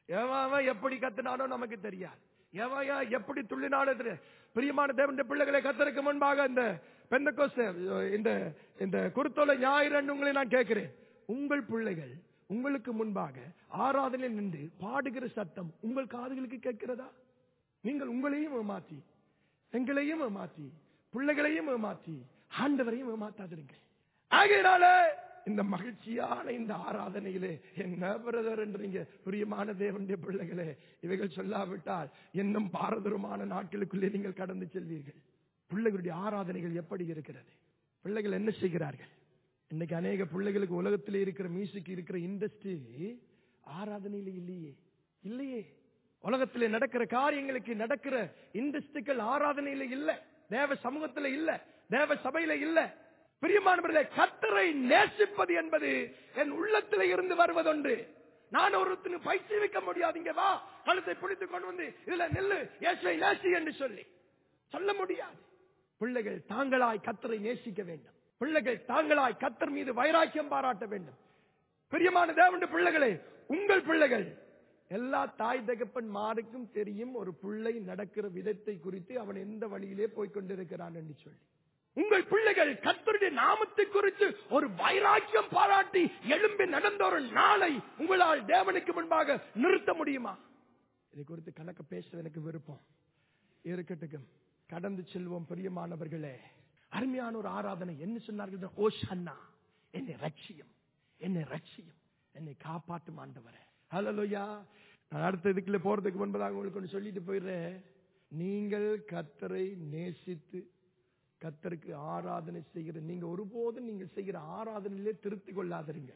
எவன் எப்படி கத்தினானோ நமக்கு தெரியாது எவன் எப்படி துள்ளினானோ தெரியாது பிரியமான தேவனுடைய பிள்ளைகளை கத்தருக்கு முன்பாக இந்த பெந்த இந்த இந்த குருத்தோலை ஞாயிறு உங்களை நான் கேட்கிறேன் உங்கள் பிள்ளைகள் உங்களுக்கு முன்பாக ஆராதனையில் நின்று பாடுகிற சத்தம் உங்கள் காதுகளுக்கு கேட்கிறதா நீங்கள் உங்களையும் ஏமாத்தி எங்களையும் ஏமாத்தி பிள்ளைகளையும் ஏமாத்தி ஆண்டவரையும் ஏமாத்தாதிருங்கள் ஆகையினால இந்த மகிழ்ச்சியான இந்த ஆராதனையிலே என்ன பிரதர் என்றீங்க பிரியமான தேவனுடைய பிள்ளைகளே இவைகள் சொல்லாவிட்டால் இன்னும் பாரதூரமான நாட்களுக்குள்ளே நீங்கள் கடந்து செல்வீர்கள் பிள்ளைகளுடைய ஆராதனைகள் எப்படி இருக்கிறது பிள்ளைகள் என்ன செய்கிறார்கள் இன்னைக்கு அநேக பிள்ளைகளுக்கு உலகத்தில் இருக்கிற மியூசிக் இருக்கிற இண்டஸ்ட்ரி ஆராதனையில இல்லையே இல்லையே உலகத்தில் நடக்கிற காரியங்களுக்கு நடக்கிற இண்டஸ்ட்ரிகள் ஆராதனையில இல்ல தேவ சமூகத்துல இல்ல தேவ சபையில இல்ல பிரியமானவர்களே கத்தரை நேசிப்பது என்பது என் உள்ளத்தில இருந்து வருவதொன்று நான் ஒருத்தனு பயிற்சி வைக்க முடியாது இங்க வா கழுத்தை பிடித்துக் கொண்டு வந்து இதுல நெல்லு ஏசை நேசி என்று சொல்லி சொல்ல முடியாது பிள்ளைகள் தாங்களாய் கத்தரை நேசிக்க வேண்டும் பிள்ளைகள் தாங்களாய் கத்தர் மீது வைராக்கியம் பாராட்ட வேண்டும் பிரியமான தேவனுடைய பிள்ளைகளே உங்கள் பிள்ளைகள் எல்லா தாய் தகப்பன் மாருக்கும் தெரியும் ஒரு பிள்ளை நடக்கிற விதத்தை குறித்து அவன் எந்த வழியிலே போய்க் கொண்டிருக்கிறான் என்று சொல்லி உங்கள் பிள்ளைகள் கத்தருடைய நாமத்தை குறித்து ஒரு வைராக்கியம் பாராட்டி எழும்பி நடந்த ஒரு நாளை உங்களால் தேவனுக்கு முன்பாக நிறுத்த முடியுமா இதை குறித்து கணக்கு பேச எனக்கு விருப்பம் இருக்கட்டும் கடந்து செல்வோம் பிரியமானவர்களே அருமையான ஒரு ஆராதனை என்ன சொன்னார்கள் ஓ சன்னா என்னை ரட்சியம் என்னை ரட்சியம் என்னை காப்பாற்றும் ஆண்டவரே ஹலோயா நான் அடுத்த இதுக்குள்ள போறதுக்கு முன்பதாக உங்களுக்கு ஒன்று சொல்லிட்டு போயிடுறேன் நீங்கள் கத்தரை நேசித்து கத்தருக்கு ஆராதனை செய்கிற நீங்க ஒருபோதும் நீங்கள் செய்கிற ஆராதனையிலே திருத்திக் கொள்ளாதீங்க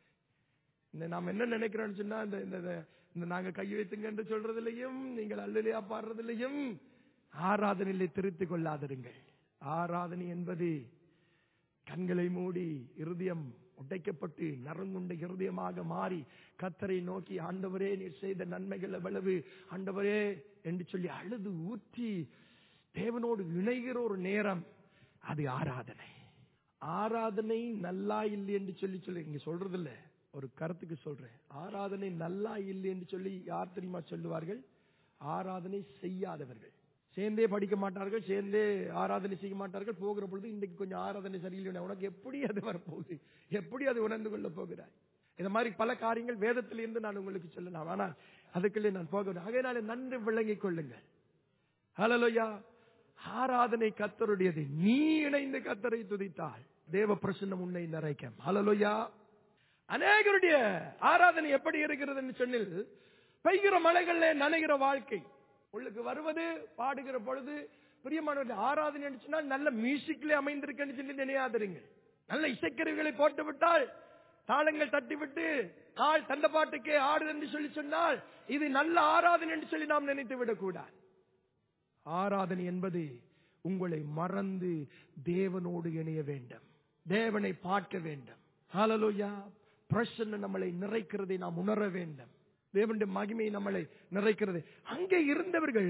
இந்த நாம் என்ன நினைக்கிறோம்னு சொன்னா இந்த இந்த இந்த நாங்க கை வைத்துங்க என்று சொல்றதிலையும் நீங்கள் அல்லலையா பாடுறதிலையும் ஆராதனையிலே திருத்திக் கொள்ளாதிருங்கள் ஆராதனை என்பது கண்களை மூடி இருதயம் உடைக்கப்பட்டு நரங்குண்ட இருதயமாக மாறி கத்தரை நோக்கி ஆண்டவரே நீர் செய்த நன்மைகள் எவ்வளவு ஆண்டவரே என்று சொல்லி அழுது ஊற்றி தேவனோடு இணைகிற ஒரு நேரம் அது ஆராதனை ஆராதனை நல்லா இல்லை என்று சொல்லி சொல்லி இங்க சொல்றது இல்ல ஒரு கருத்துக்கு சொல்றேன் ஆராதனை நல்லா இல்லை என்று சொல்லி யார் தெரியுமா சொல்லுவார்கள் ஆராதனை செய்யாதவர்கள் சேர்ந்தே படிக்க மாட்டார்கள் சேர்ந்தே ஆராதனை செய்ய மாட்டார்கள் போகிற பொழுது இன்றைக்கு கொஞ்சம் ஆராதனை சரியில்லை உனக்கு எப்படி அது வரப்போகுது எப்படி அது உணர்ந்து கொள்ள போகிறாய் இந்த மாதிரி பல காரியங்கள் வேதத்திலிருந்து நான் உங்களுக்கு சொல்லலாம் ஆனால் அதுக்குள்ளே நான் போக ஆகையினால நன்கு விளங்கிக் கொள்ளுங்கள் ஹலலோயா ஆராதனை கத்தருடையது நீ இணைந்து கத்தரை துதித்தால் தேவ பிரசன்னம் உன்னை நிறைக்கும் ஹலலோயா அநேகருடைய ஆராதனை எப்படி இருக்கிறது சொன்னில் பெய்கிற மலைகளிலே நனைகிற வாழ்க்கை உள்ளுக்கு வருவது பாடுகிற பொழுது பிரியமான ஆராதனை சொன்னால் நல்ல மியூசிக்ல அமைந்திருக்குன்னு சொல்லி நினையாதிருங்க நல்ல இசைக்கருவிகளை போட்டு விட்டால் தாளங்கள் தட்டி விட்டு நாள் தந்த பாட்டுக்கே ஆடு என்று சொல்லி சொன்னால் இது நல்ல ஆராதனை என்று சொல்லி நாம் நினைத்து விடக்கூடாது ஆராதனை என்பது உங்களை மறந்து தேவனோடு இணைய வேண்டும் தேவனை பார்க்க வேண்டும் ஹalleluya பிரசன்ன நம்மளை நிறைக்கிறதை நாம் உணர வேண்டும் தேவனுடைய மகிமை நம்மளை நிறைக்கிறது அங்கே இருந்தவர்கள்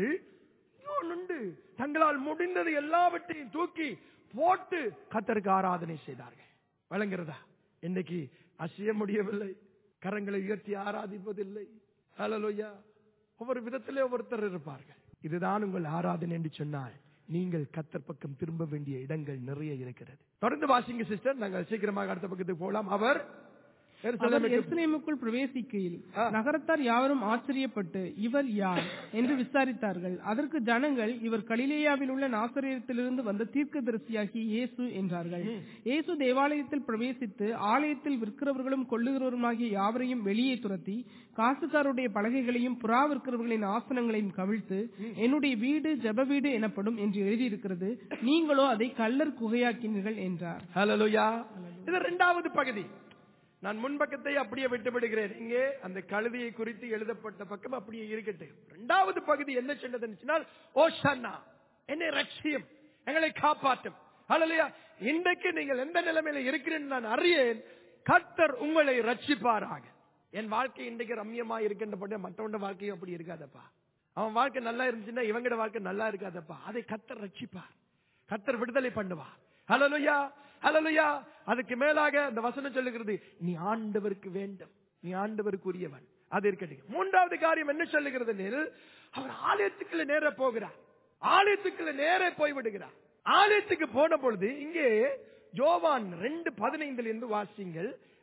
உண்டு தங்களால் முடிந்தது எல்லாவற்றையும் தூக்கி போட்டு கத்தருக்கு ஆராதனை செய்தார்கள் வழங்குறதா இன்னைக்கு அசைய முடியவில்லை கரங்களை உயர்த்தி ஆராதிப்பதில்லை ஹalleluya ஒவ்வொரு விதத்திலே ஒவ்வொருத்தர் இருப்பார்கள் இதுதான் உங்கள் ஆராதனை என்று சொன்னால் நீங்கள் கத்தர் பக்கம் திரும்ப வேண்டிய இடங்கள் நிறைய இருக்கிறது தொடர்ந்து வாசிங்க சிஸ்டர் நாங்கள் சீக்கிரமாக அடுத்த பக்கத்துக்கு போகலாம் அவர் அவர் எருசலேமுக்கு- எருசலேமுக்குள் பிரவேசிக்கையில் ஆ. நகரத்தார் யாவரும் ஆச்சரியப்பட்டு இவர் யார் என்று விசாரித்தார்கள் அதற்கு ஜனங்கள் இவர் கலிலேயாவில் உள்ள நாசரேயத்திலிருந்து வந்த தீர்க்கதரிசியாகி இயேசு என்றார்கள் இயேசு தேவாலயத்தில் பிரவேசித்து ஆலயத்தில் விற்கிறவர்களும் கொள்ளுகிறவருமாகிய யாவரையும் வெளியே துரத்தி காசுக்காருடைய பலகைகளையும் புறா விற்கிறவர்களின் ஆசனங்களையும் கவிழ்த்து என்னுடைய வீடு ஜெப வீடு எனப்படும் என்று எழுதியிருக்கிறது நீங்களோ அதை கல்லர் குகையாக்கினீர்கள் என்றார் ஹalleluya இது இரண்டாவது பகுதி நான் முன்பக்கத்தை அப்படியே விட்டு விடுகிறேன் இங்கே அந்த கழுதியை குறித்து எழுதப்பட்ட பக்கம் அப்படியே இருக்கட்டும் இரண்டாவது பகுதி என்ன சொன்னதுன்னு சொன்னால் ஓஷன்னா என்னை ரட்சியம் எங்களை காப்பாற்றும் ஹalleluya இன்றைக்கு நீங்கள் எந்த நிலைமையில இருக்கிறீர்கள் நான் அறியேன் கர்த்தர் உங்களை ரட்சிப்பாராக என் வாழ்க்கை இன்றைக்கு ரம்யமா இருக்கின்ற போது மற்றவண்ட வாழ்க்கையும் அப்படி இருக்காதப்பா அவன் வாழ்க்கை நல்லா இருந்துச்சுன்னா இவங்கட வாழ்க்கை நல்லா இருக்காதப்பா அதை கர்த்தர் ரட்சிப்பார் கர்த்தர் விடுதலை பண்ணுவார் ஹalleluya ஹalleluya அதுக்கு மேலாக அந்த வசனம் சொல்லுகிறது நீ ஆண்டவருக்கு வேண்டும் நீ ஆண்டவருக்குரியவன் அது இருக்கட்டும் மூன்றாவது காரியம் என்ன சொல்லுகிறது எனில், அவர் ஆலயத்துக்குள்ள நேர போகிறார் ஆலயத்துக்குள்ள நேரே போய் விடுகிறார் ஆலயத்துக்கு போன பொழுது இங்கே ஜோவான் ரெண்டு பதினைந்துல இருந்து வாசிங்கள்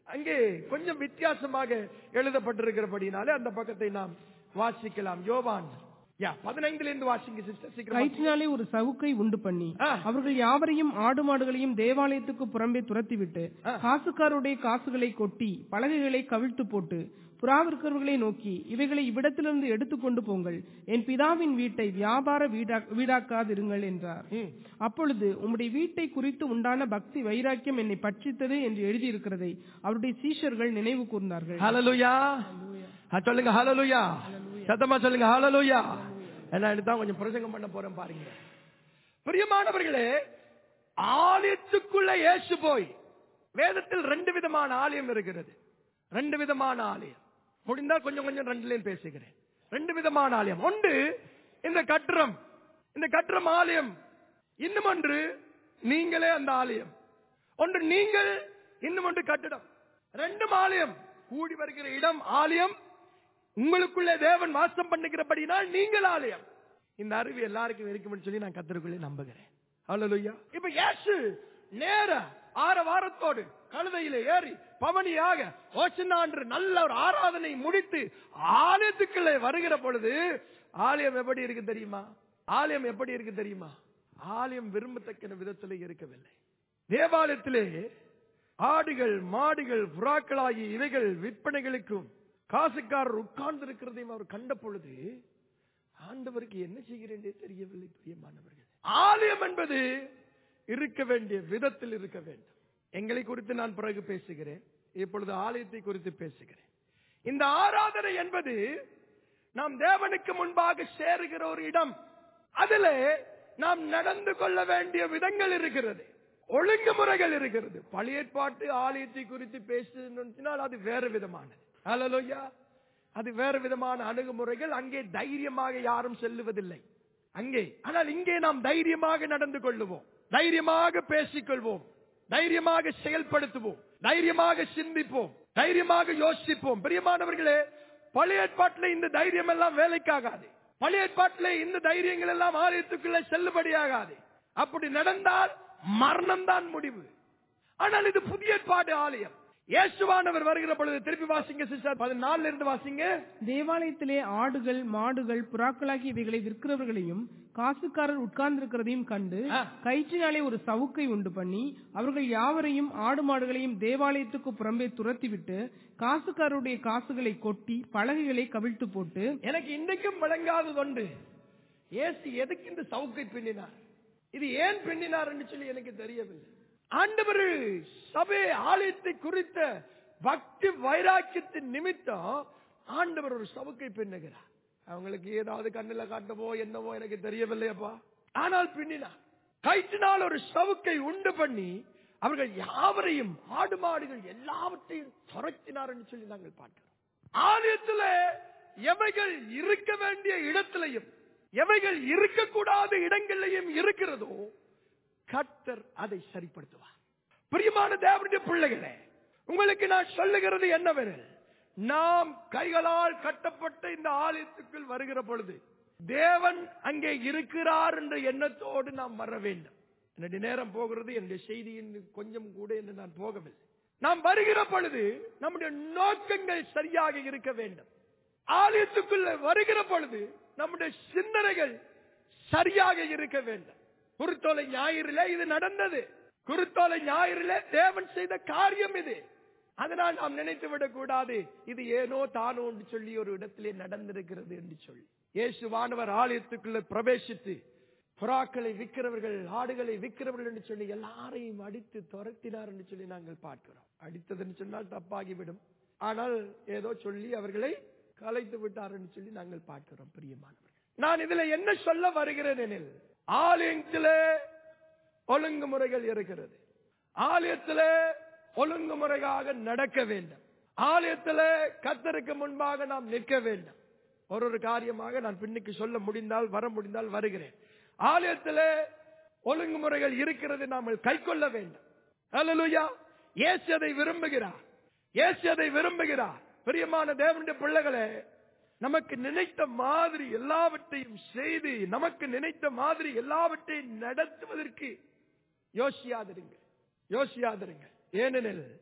அங்கே கொஞ்சம் வித்தியாசமாக எழுதப்பட்டிருக்கிறபடினாலே அந்த பக்கத்தை நாம் வாசிக்கலாம் யோவான் யா பதினைந்துல இருந்து வாசிங்க சிஸ்டர் சீக்கிரம் கயிற்றினாலே ஒரு சவுக்கை உண்டு பண்ணி ஆ. அவர்கள் யாவரையும் ஆடு மாடுகளையும் தேவாலயத்துக்கு புறம்பே துரத்திவிட்டு ஆ. காசுக்காருடைய காசுகளை கொட்டி பலகைகளை கவிழ்த்து போட்டு புறாவிற்கிறவர்களை நோக்கி இவைகளை இவ்விடத்திலிருந்து எடுத்துக்கொண்டு போங்கள் என் பிதாவின் வீட்டை வியாபார வீடா- வீடாக்காதிருங்கள் என்றார் ம். அப்பொழுது உம்முடைய வீட்டை குறித்து உண்டான பக்தி வைராக்கியம் என்னை பட்சித்தது என்று எழுதியிருக்கிறதை அவருடைய சீஷர்கள் நினைவு கூர்ந்தார்கள் ஹalleluya ஆ, சொல்லுங்க ஹalleluya சத்தமா சொல்லுங்க ஹalleluya என்ன தான் கொஞ்சம் பிரசங்கம் பண்ண போறேன் பாருங்க பிரியமானவர்களே ஆலயத்துக்குள்ள இயேசு போய் வேதத்தில் ரெண்டு விதமான ஆலயம் இருக்கிறது ரெண்டு விதமான ஆலயம் முடிந்தால் கொஞ்சம் கொஞ்சம் ரெண்டுலயும் பேசுகிறேன் ரெண்டு விதமான ஆலயம் ஒன்று இந்த கட்டுரம் இந்த கட்டுரம் ஆலயம் இன்னும் ஒன்று நீங்களே அந்த ஆலயம் ஒன்று நீங்கள் இன்னும் ஒன்று கட்டிடம் ரெண்டும் ஆலயம் கூடி வருகிற இடம் ஆலயம் உங்களுக்குள்ளே தேவன் வாசம் பண்ணுகிறபடினால் நீங்கள் ஆலயம் இந்த அறிவு எல்லாருக்கும் இருக்கும்னு சொல்லி நான் கத்தருக்குள்ளே நம்புகிறேன் ஹalleluya இப்ப இயேசு நேர ஆற வாரத்தோடு கழுதையிலே ஏறி பவனியாக ஓசனான்று நல்ல ஒரு ஆராதனை முடித்து ஆலயத்துக்குள்ளே வருகிற பொழுது ஆலயம் எப்படி இருக்கு தெரியுமா ஆலயம் எப்படி இருக்கு தெரியுமா ஆலயம் விரும்பத்தக்க விதத்தில் இருக்கவில்லை தேவாலயத்திலே ஆடுகள் மாடுகள் புறாக்களாகி இவைகள் விற்பனைகளுக்கும் காசுக்காரர் உட்கார்ந்து இருக்கிறதையும் அவர் கண்ட பொழுது ஆண்டவருக்கு என்ன செய்கிறேனே தெரியவில்லை பிரியமானவர்கள் ஆலயம் என்பது இருக்க வேண்டிய விதத்தில் இருக்க வேண்டும் எங்களை குறித்து நான் பிறகு பேசுகிறேன் இப்பொழுது ஆலயத்தை குறித்து பேசுகிறேன் இந்த ஆராதனை என்பது நாம் தேவனுக்கு முன்பாக சேருகிற ஒரு இடம் அதிலே நாம் நடந்து கொள்ள வேண்டிய விதங்கள் இருக்கிறது ஒழுங்குமுறைகள் இருக்கிறது பழைய ஏற்பாட்டு ஆலயத்தை குறித்து பேசினால் அது வேறு விதமானது ஹalleluya அது வேறு விதமான அணுகுமுறைகள் அங்கே தைரியமாக யாரும் செல்லுவதில்லை அங்கே ஆனால் இங்கே நாம் தைரியமாக நடந்து கொள்ளுவோம் தைரியமாக பேசிக்கொள்வோம் தைரியமாக செயல்படுத்துவோம் தைரியமாக சிந்திப்போம் தைரியமாக யோசிப்போம் பிரியமானவர்களே பழைய ஏற்பாட்டில் இந்த தைரியம் எல்லாம் வேலைக்காகாது பழைய ஏற்பாட்டில் இந்த தைரியங்கள் எல்லாம் ஆலயத்துக்குள்ள செல்லுபடியாகாது அப்படி நடந்தால் மரணம் தான் முடிவு ஆனால் இது புதிய ஏற்பாடு ஆலயம் இயேசுவானவர் வருகிற பொழுது திருப்பி வாசிங்க சிஸ்டர் பதினாலுல இருந்து வாசிங்க தேவாலயத்திலே ஆடுகள் மாடுகள் புறாக்களாகி இவைகளை விற்கிறவர்களையும் காசுக்காரர் உட்கார்ந்திருக்கிறதையும் கண்டு ஆ. கயிற்றினாலே ஒரு சவுக்கை உண்டு பண்ணி அவர்கள் யாவரையும் ஆடு மாடுகளையும் தேவாலயத்துக்கு புறம்பே துரத்திவிட்டு காசுக்காரருடைய காசுகளை கொட்டி பலகைகளை கவிழ்த்து போட்டு எனக்கு இன்றைக்கும் விளங்காதது ஒன்று இயேசு எதுக்கு இந்த சவுக்கை பின்னினார் இது ஏன் பின்னினார் என்று சொல்லி எனக்கு தெரியவில்லை ஆண்டவர் சபை ஆலயத்தை குறித்த பக்தி வைராக்கியத்தின் நிமித்தம் ஆண்டவர் ஒரு சவுக்கை பின்னுகிறார் அவங்களுக்கு ஏதாவது கண்ணில காட்டவோ என்னவோ எனக்கு தெரியவில்லையப்பா ஆனால் பின்னினார் கயிற்றினால் ஒரு சவுக்கை உண்டு பண்ணி அவர்கள் யாவரையும் ஆடு மாடுகள் எல்லாவற்றையும் துரத்தினார் என்று சொல்லி நாங்கள் பார்க்கிறோம் ஆலயத்துல எவைகள் இருக்க வேண்டிய இடத்திலையும் எவைகள் இருக்கக்கூடாத இடங்களிலையும் இருக்கிறதோ கர்த்தர் அதை சரிப்படுத்துவார் பிரியமான தேவனுடைய பிள்ளைகளே உங்களுக்கு நான் சொல்லுகிறது என்னவெனில் நாம் கைகளால் கட்டப்பட்ட இந்த ஆலயத்துக்குள் வருகிற பொழுது தேவன் அங்கே இருக்கிறார் என்ற எண்ணத்தோடு நாம் வர வேண்டும் என்னுடைய நேரம் போகிறது என்னுடைய செய்தியின் கொஞ்சம் கூட என்று நான் போகவில்லை நாம் வருகிற பொழுது நம்முடைய நோக்கங்கள் சரியாக இருக்க வேண்டும் ஆலயத்துக்குள்ள வருகிற பொழுது நம்முடைய சிந்தனைகள் சரியாக இருக்க வேண்டும் குருத்தோலை ஞாயிறிலே இது நடந்தது குருத்தோலை ஞாயிறிலே தேவன் செய்த காரியம் இது அதனால் நாம் நினைத்து விடக் கூடாது இது ஏனோ தானோ என்று சொல்லி ஒரு இடத்திலே நடந்திருக்கிறது என்று சொல்லி இயேசுவானவர் ஆலயத்துக்குள்ள பிரவேசித்து புறாக்களை விற்கிறவர்கள் ஆடுகளை விற்கிறவர்கள் என்று சொல்லி எல்லாரையும் அடித்து துரத்தினார் என்று சொல்லி நாங்கள் பார்க்கிறோம் அடித்ததுன்னு சொன்னால் தப்பாகிவிடும் ஆனால் ஏதோ சொல்லி அவர்களை கலைத்து விட்டார் என்று சொல்லி நாங்கள் பார்க்கிறோம் பிரியமானவர்கள் நான் இதுல என்ன சொல்ல வருகிறேன் எனில் ஆலயத்திலே ஒழுங்குமுறைகள் இருக்கிறது ஆலயத்திலே ஒழுங்குமுறையாக நடக்க வேண்டும் ஆலயத்திலே கத்தருக்கு முன்பாக நாம் நிற்க வேண்டும் ஒரு ஒரு காரியமாக நான் பின்னுக்கு சொல்ல முடிந்தால் வர முடிந்தால் வருகிறேன் ஆலயத்திலே ஒழுங்குமுறைகள் இருக்கிறது நாம் கை கொள்ள வேண்டும் அல்லேலூயா இயேசு அதை விரும்புகிறார் இயேசு அதை விரும்புகிறார் பிரியமான தேவனுடைய பிள்ளைகளே நமக்கு நினைத்த மாதிரி எல்லாவற்றையும் செய்து நமக்கு நினைத்த மாதிரி எல்லாவற்றையும் நடத்துவதற்கு யோசியாதிருங்க யோசியாதிருங்க ஏனெனில்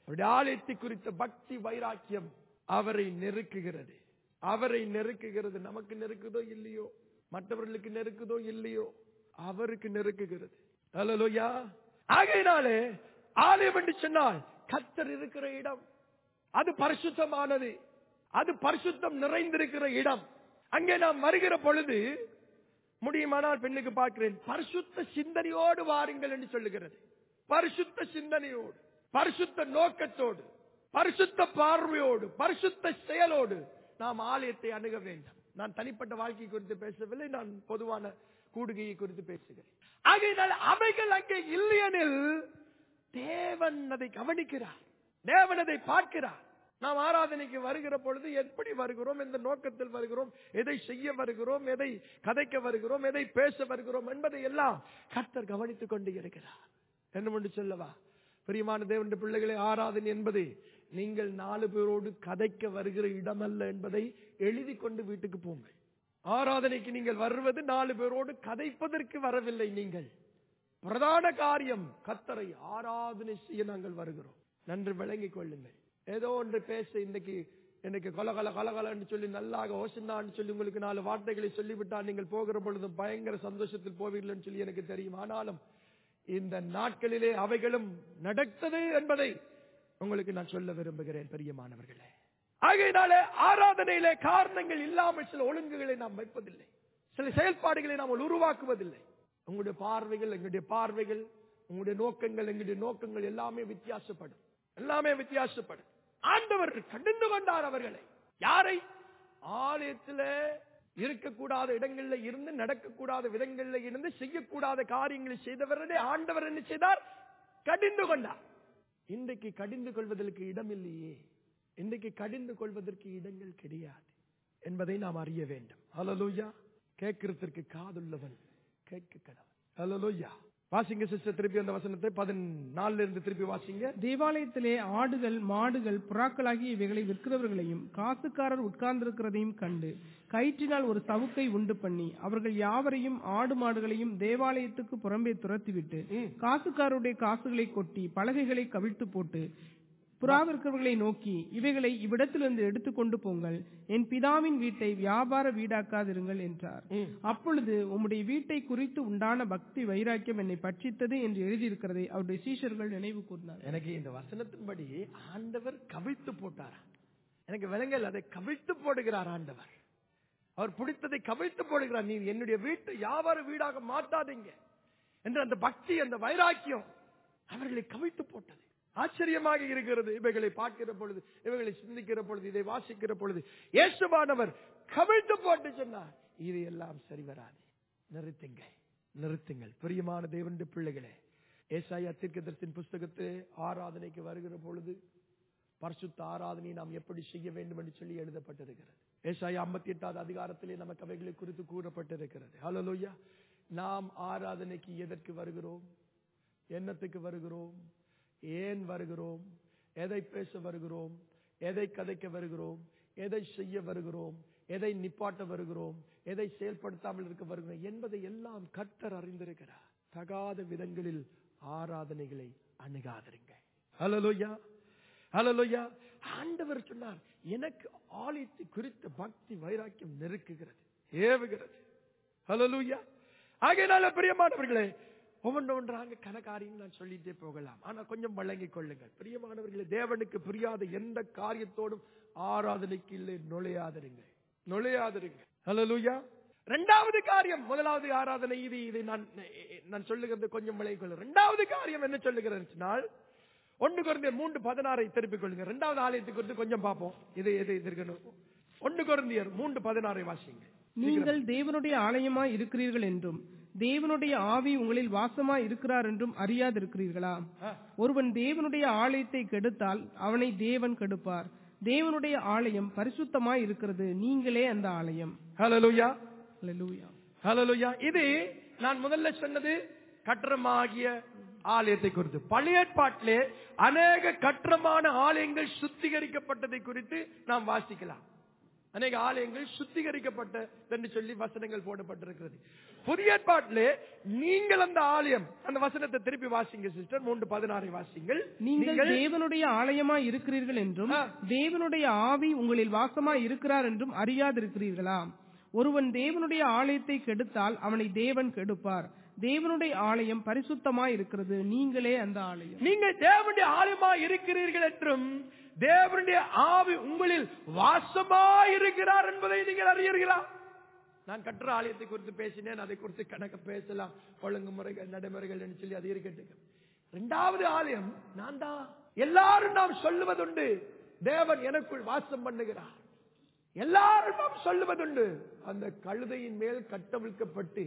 அவருடைய ஆலயத்தை குறித்த பக்தி வைராக்கியம் அவரை நெருக்குகிறது அவரை நெருக்குகிறது நமக்கு நெருக்குதோ இல்லையோ மற்றவர்களுக்கு நெருக்குதோ இல்லையோ அவருக்கு நெருக்குகிறது அல்லலோயா ஆகையினாலே ஆலயம் என்று சொன்னால் கத்தர் இருக்கிற இடம் அது பரிசுத்தமானது அது பரிசுத்தம் நிறைந்திருக்கிற இடம் அங்கே நாம் வருகிற பொழுது முடியுமானால் பெண்ணுக்கு பார்க்கிறேன் பரிசுத்த சிந்தனையோடு வாருங்கள் என்று சொல்லுகிறது பரிசுத்த சிந்தனையோடு பரிசுத்த நோக்கத்தோடு பரிசுத்த பார்வையோடு பரிசுத்த செயலோடு நாம் ஆலயத்தை அணுக வேண்டும் நான் தனிப்பட்ட வாழ்க்கை குறித்து பேசவில்லை நான் பொதுவான கூடுகையை குறித்து பேசுகிறேன் ஆகையினால் அவைகள் அங்கே இல்லையெனில் தேவன் அதை கவனிக்கிறார் தேவன் அதை பார்க்கிறார் நாம் ஆராதனைக்கு வருகிற பொழுது எப்படி வருகிறோம் எந்த நோக்கத்தில் வருகிறோம் எதை செய்ய வருகிறோம் எதை கதைக்க வருகிறோம் எதை பேச வருகிறோம் என்பதை எல்லாம் கர்த்தர் கவனித்துக் கொண்டு இருக்கிறார் என்ன ஒன்று சொல்லவா பிரியமான தேவனுடைய பிள்ளைகளை ஆராதனை என்பது நீங்கள் நாலு பேரோடு கதைக்க வருகிற இடமல்ல என்பதை எழுதி கொண்டு வீட்டுக்கு போங்கள் ஆராதனைக்கு நீங்கள் வருவது நாலு பேரோடு கதைப்பதற்கு வரவில்லை நீங்கள் பிரதான காரியம் கத்தரை ஆராதனை செய்ய நாங்கள் வருகிறோம் நன்று விளங்கிக் கொள்ளுங்கள் ஏதோ ஒன்று பேச இன்னைக்கு எனக்கு கொல கொல கொலகலன்னு சொல்லி நல்லாக ஓசன்னான்னு சொல்லி உங்களுக்கு நாலு வார்த்தைகளை சொல்லிவிட்டால் நீங்கள் போகிற பொழுது பயங்கர சந்தோஷத்தில் போவீர்கள்னு சொல்லி எனக்கு தெரியும் ஆனாலும் இந்த நாட்களிலே அவைகளும் நடத்தது என்பதை உங்களுக்கு நான் சொல்ல விரும்புகிறேன் பெரியமானவர்களே ஆகையினாலே ஆராதனையிலே காரணங்கள் இல்லாமல் சில ஒழுங்குகளை நாம் வைப்பதில்லை சில செயல்பாடுகளை நாம் உருவாக்குவதில்லை உங்களுடைய பார்வைகள் எங்களுடைய பார்வைகள் உங்களுடைய நோக்கங்கள் எங்களுடைய நோக்கங்கள் எல்லாமே வித்தியாசப்படும் எல்லாமே வித்தியாசப்படும் ஆண்டவர் கடிந்து கொண்டார் அவர்களை யாரை ஆலயத்தில் இருக்கக்கூடாத இடங்கள்ல இருந்து நடக்கக்கூடாத விதங்கள்ல இருந்து செய்யக்கூடாத காரியங்களை செய்தவர்களே ஆண்டவர் என்ன செய்தார் கடிந்து கொண்டார் இன்றைக்கு கடிந்து கொள்வதற்கு இடம் இல்லையே இன்றைக்கு கடிந்து கொள்வதற்கு இடங்கள் கிடையாது என்பதை நாம் அறிய வேண்டும் ஹலலூயா கேட்கிறதற்கு காதுள்ளவன் கேட்க கடவன் ஹலலூயா வாசிங்க சிஸ்டர் திருப்பி அந்த வசனத்தை பதினாலுல இருந்து திருப்பி வாசிங்க தேவாலயத்திலே ஆடுகள் மாடுகள் புறாக்களாகிய இவைகளை விற்கிறவர்களையும் காசுக்காரர் உட்கார்ந்திருக்கிறதையும் கண்டு கயிற்றினால் ஒரு சவுக்கை உண்டு பண்ணி அவர்கள் யாவரையும் ஆடு மாடுகளையும் தேவாலயத்துக்கு புறம்பே துரத்திவிட்டு காசுக்காரருடைய காசுகளை கொட்டி பலகைகளை கவிழ்த்து போட்டு புறாவிற்கிறவர்களை நோக்கி இவைகளை இவ்விடத்திலிருந்து எடுத்துக்கொண்டு போங்கள் என் பிதாவின் வீட்டை வியாபார வீடாக்காதிருங்கள் என்றார் அப்பொழுது உம்முடைய வீட்டை குறித்து உண்டான பக்தி வைராக்கியம் என்னை பட்சித்தது என்று எழுதியிருக்கிறதை அவருடைய சீஷர்கள் நினைவு கூர்ந்தார் எனக்கு இந்த வசனத்தின்படி ஆண்டவர் கவிழ்த்து போட்டார் எனக்கு விலங்கல் அதை கவிழ்த்து போடுகிறார் ஆண்டவர் அவர் பிடித்ததை கவிழ்த்து போடுகிறார் நீ என்னுடைய வீட்டு வியாபார வீடாக மாட்டாதீங்க என்று அந்த பக்தி அந்த வைராக்கியம் அவர்களை கவிழ்த்து போட்டது ஆச்சரியமாக இருக்கிறது இவைகளை பார்க்கிற பொழுது இவைகளை சிந்திக்கிற பொழுது இதை வாசிக்கிற பொழுது இயேசுவானவர் கவிழ்த்து போட்டு சொன்னார் இது எல்லாம் சரி வராது நிறுத்துங்க நிறுத்துங்கள் பிரியமான தேவனுடைய பிள்ளைகளே ஏசாயா தீர்க்கதரிசின் புஸ்தகத்திலே ஆராதனைக்கு வருகிற பொழுது பரிசுத்த ஆராதனை நாம் எப்படி செய்ய வேண்டும் என்று சொல்லி எழுதப்பட்டிருக்கிறது ஏசாயா ஐம்பத்தி எட்டாவது அதிகாரத்திலே நமக்கு அவைகளை குறித்து கூறப்பட்டிருக்கிறது ஹலோயா நாம் ஆராதனைக்கு எதற்கு வருகிறோம் என்னத்துக்கு வருகிறோம் ஏன் வருகிறோம் எதை பேச வருகிறோம் எதை கதைக்க வருகிறோம் எதை செய்ய வருகிறோம் எதை நிப்பாட்ட வருகிறோம் எதை செயல்படுத்தாமல் இருக்க வருகிறோம் என்பதை எல்லாம் கர்த்தர் அறிந்திருக்கிறார் தகாத விதங்களில் ஆராதனைகளை அணுகாதிருங்க ஹலலோயா ஹலலோயா ஆண்டவர் சொன்னார் எனக்கு ஆலயத்தை குறித்த பக்தி வைராக்கியம் நெருக்குகிறது ஏவுகிறது ஹலலூயா ஆகையினால பிரியமானவர்களே ஒவ்வொன்று ஒன்றாக கனகாரியம் நான் சொல்லிட்டே போகலாம் ஆனா கொஞ்சம் வழங்கிக் கொள்ளுங்கள் பிரியமானவர்களே தேவனுக்கு புரியாத எந்த காரியத்தோடும் ஆராதனைக்கு இல்லை நுழையாதிருங்க நுழையாதிருங்க ஹலலூயா இரண்டாவது காரியம் முதலாவது ஆராதனை இது இதை நான் நான் சொல்லுகிறது கொஞ்சம் விளங்கிக் கொள்ள இரண்டாவது காரியம் என்ன சொல்லுகிறேன் ஒன்று குறைந்த மூன்று பதினாறை திருப்பிக் கொள்ளுங்க இரண்டாவது ஆலயத்தை குறித்து கொஞ்சம் பார்ப்போம் இதை எதை எதிர்க்கணும் ஒன்று குறைந்தியர் மூன்று பதினாறை வாசிங்க நீங்கள் தேவனுடைய ஆலயமாய் இருக்கிறீர்கள் என்றும் தேவனுடைய ஆவி உங்களில் வாசமாய் இருக்கிறார் என்றும் அறியாதிருக்கிறீர்களா ஒருவன் தேவனுடைய ஆலயத்தை கெடுத்தால் அவனை தேவன் கெடுப்பார் தேவனுடைய ஆலயம் பரிசுத்தமாய் இருக்கிறது நீங்களே அந்த ஆலயம் ஹalleluya அல்லேலூயா ஹalleluya இது நான் முதல்ல சொன்னது கட்டரமாகிய ஆலயத்தை குறித்து பழைய ஏற்பாட்டிலே அநேக கட்டரமான ஆலயங்கள் சுத்திகரிக்கப்பட்டதை குறித்து நாம் வாசிக்கலாம் அநேக ஆலயங்கள் சுத்திகரிக்கப்பட்ட என்று சொல்லி வசனங்கள் போடப்பட்டிருக்கிறது புதிய ஏற்பாட்டிலே நீங்கள் அந்த ஆலயம் அந்த வசனத்தை திருப்பி வாசிங்க சிஸ்டர் மூன்று பதினாறை வாசிங்கள் நீங்கள் தேவனுடைய ஆலயமாய் இருக்கிறீர்கள் என்றும் ஆ. தேவனுடைய ஆவி உங்களில் வாசமாய் இருக்கிறார் என்றும் அறியாதிருக்கிறீர்களா ஒருவன் தேவனுடைய ஆலயத்தை கெடுத்தால் அவனை தேவன் கெடுப்பார் தேவனுடைய ஆலயம் பரிசுத்தமாய் இருக்கிறது நீங்களே அந்த ஆலயம் நீங்கள் தேவனுடைய ஆலயமா இருக்கிறீர்கள் என்றும் தேவனுடைய ஆவி உங்களில் வாசமா இருக்கிறார் என்பதை நீங்கள் அறியீர்களா நான் கட்டுற ஆலயத்தை குறித்து பேசினேன் அதை குறித்து கணக்க பேசலாம் ஒழுங்குமுறைகள் நடைமுறைகள் என்று சொல்லி அது இருக்கட்டும் இரண்டாவது ஆலயம் நான் தான் எல்லாரும் நாம் சொல்லுவதுண்டு தேவன் எனக்குள் வாசம் பண்ணுகிறார் எல்லாரும் நாம் சொல்லுவதுண்டு அந்த கழுதையின் மேல் கட்டவிழ்க்கப்பட்டு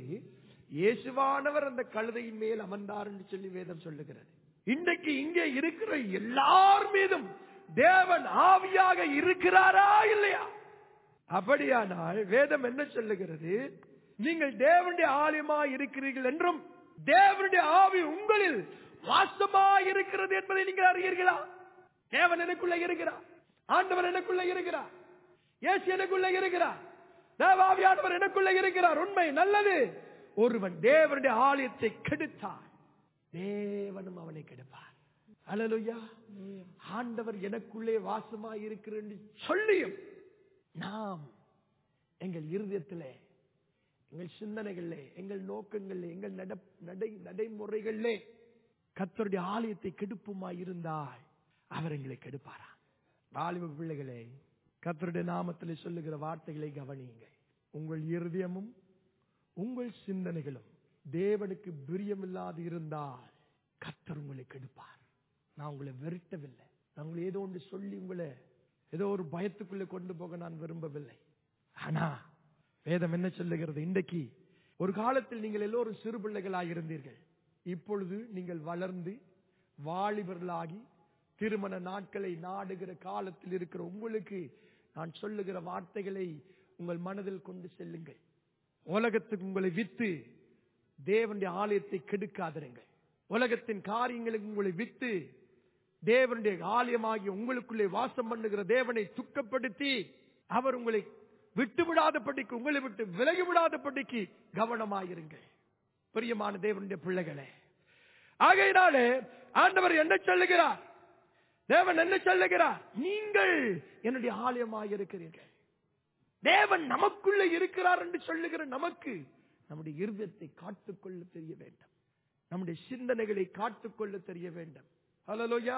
இயேசுவானவர் அந்த கழுதையின் மேல் அமர்ந்தார் என்று சொல்லி வேதம் சொல்லுகிறது இன்றைக்கு இங்கே இருக்கிற எல்லார் மீதும் தேவன் ஆவியாக இருக்கிறாரா இல்லையா அப்படியானால் வேதம் என்ன சொல்லுகிறது நீங்கள் தேவனுடைய ஆலயமா இருக்கிறீர்கள் என்றும் தேவனுடைய ஆவி உங்களில் வாசமா இருக்கிறது என்பதை நீங்கள் அறியீர்களா தேவன் எனக்குள்ள இருக்கிறார் ஆண்டவர் எனக்குள்ள இருக்கிறார் இயேசு எனக்குள்ள இருக்கிறார் தேவாவியானவர் எனக்குள்ள இருக்கிறார் உண்மை நல்லது ஒருவன் தேவனுடைய ஆலயத்தை கெடுத்தார் தேவனும் அவனை கெடுப்பார் அல்லலுயா ஆண்டவர் எனக்குள்ளே வாசமாய் இருக்கிற என்று சொல்லியும் நாம் எங்கள் இருதயத்திலே எங்கள் சிந்தனைகளிலே எங்கள் நோக்கங்களிலே எங்கள் நட- நடை நடைமுறைகளிலே கர்த்தருடைய ஆலயத்தை கெடுப்புமாய் இருந்தால் அவர் எங்களை கெடுப்பாரா வாலிப பிள்ளைகளே கர்த்தருடைய நாமத்திலே சொல்லுகிற வார்த்தைகளை கவனியுங்கள் உங்கள் இருதயமும் உங்கள் சிந்தனைகளும் தேவனுக்கு பிரியமில்லாது இருந்தால் கர்த்தர் உங்களை கெடுப்பார் நான் உங்களை வெறுட்டவில்லை நான் உங்களை ஏதோ ஒன்று சொல்லி உங்களை ஏதோ ஒரு பயத்துக்குள்ளே கொண்டு போக நான் விரும்பவில்லை ஆனா வேதம் என்ன சொல்லுகிறது இன்றைக்கு ஒரு காலத்தில் நீங்கள் எல்லோரும் சிறு பிள்ளைகளாக இருந்தீர்கள் இப்பொழுது நீங்கள் வளர்ந்து வாலிபர்களாகி திருமண நாட்களை நாடுகிற காலத்தில் இருக்கிற உங்களுக்கு நான் சொல்லுகிற வார்த்தைகளை உங்கள் மனதில் கொண்டு செல்லுங்கள் உலகத்துக்கு உங்களை வித்து தேவனுடைய ஆலயத்தை கெடுக்காதிருங்கள் உலகத்தின் காரியங்களுக்கு உங்களை வித்து தேவனுடைய ஆலயமாகிய உங்களுக்குள்ளே வாசம் பண்ணுகிற தேவனை துக்கப்படுத்தி அவர் உங்களை விட்டு விடாதபடிக்கு உங்களை விட்டு விலகி விடாதபடிக்கு கவனமாயிருங்கள் பிரியமான தேவனுடைய பிள்ளைகளே ஆகையினாலே ஆண்டவர் என்ன சொல்லுகிறார் தேவன் என்ன சொல்லுகிறார் நீங்கள் என்னுடைய ஆலயமாக இருக்கிறீர்கள் தேவன் நமக்குள்ள இருக்கிறார் என்று சொல்லுகிற நமக்கு நம்முடைய இருதயத்தை காத்துக்கொள்ள தெரிய வேண்டும் நம்முடைய சிந்தனைகளை காத்துக்கொள்ள தெரிய வேண்டும் ஹலோயா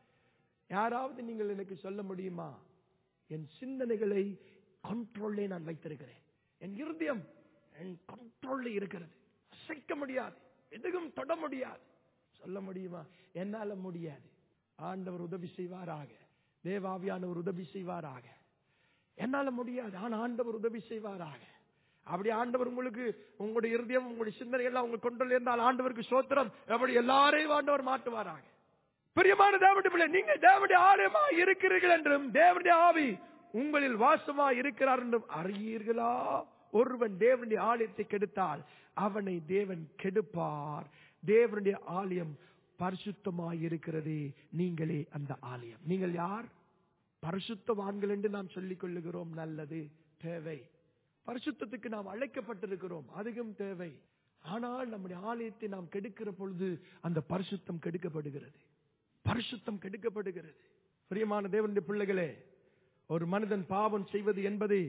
யாராவது நீங்கள் எனக்கு சொல்ல முடியுமா என் சிந்தனைகளை கண்ட்ரோல்லே நான் வைத்திருக்கிறேன் என் இருதயம் என் கண்ட்ரோல்ல இருக்கிறது அசைக்க முடியாது எதுவும் தொட முடியாது சொல்ல முடியுமா என்னால முடியாது ஆண்டவர் உதவி செய்வாராக தேவாவியானவர் உதவி செய்வாராக என்னால முடியாது ஆனா ஆண்டவர் உதவி செய்வாராக அப்படி ஆண்டவர் உங்களுக்கு உங்களுடைய இருதயம் உங்களுடைய சிந்தனை எல்லாம் உங்களுக்கு கொண்டு இருந்தால் ஆண்டவருக்கு சோத்திரம் அப்படி எல்லாரையும் ஆண்டவர் மாட்டுவாராக பிரியமான தேவனுடைய பிள்ளை நீங்க தேவனுடைய ஆலயமா இருக்கிறீர்கள் என்றும் தேவனுடைய ஆவி உங்களில் வாசமா இருக்கிறார் என்றும் அறியீர்களா ஒருவன் தேவனுடைய ஆலயத்தை கெடுத்தால் அவனை தேவன் கெடுப்பார் தேவனுடைய ஆலயம் பரிசுத்தமாய் இருக்கிறது நீங்களே அந்த ஆலயம் நீங்கள் யார் பரிசுத்தவான்கள் என்று நாம் சொல்லிக் கொள்ளுகிறோம் நல்லது தேவை பரிசுத்தத்துக்கு நாம் அழைக்கப்பட்டிருக்கிறோம் அதிகம் தேவை ஆனால் நம்முடைய ஆலயத்தை நாம் கெடுக்கிற பொழுது அந்த பரிசுத்தம் கெடுக்கப்படுகிறது பரிசுத்தம் கெடுக்கப்படுகிறது பிரியமான தேவனுடைய பிள்ளைகளே ஒரு மனிதன் பாவம் செய்வது என்பது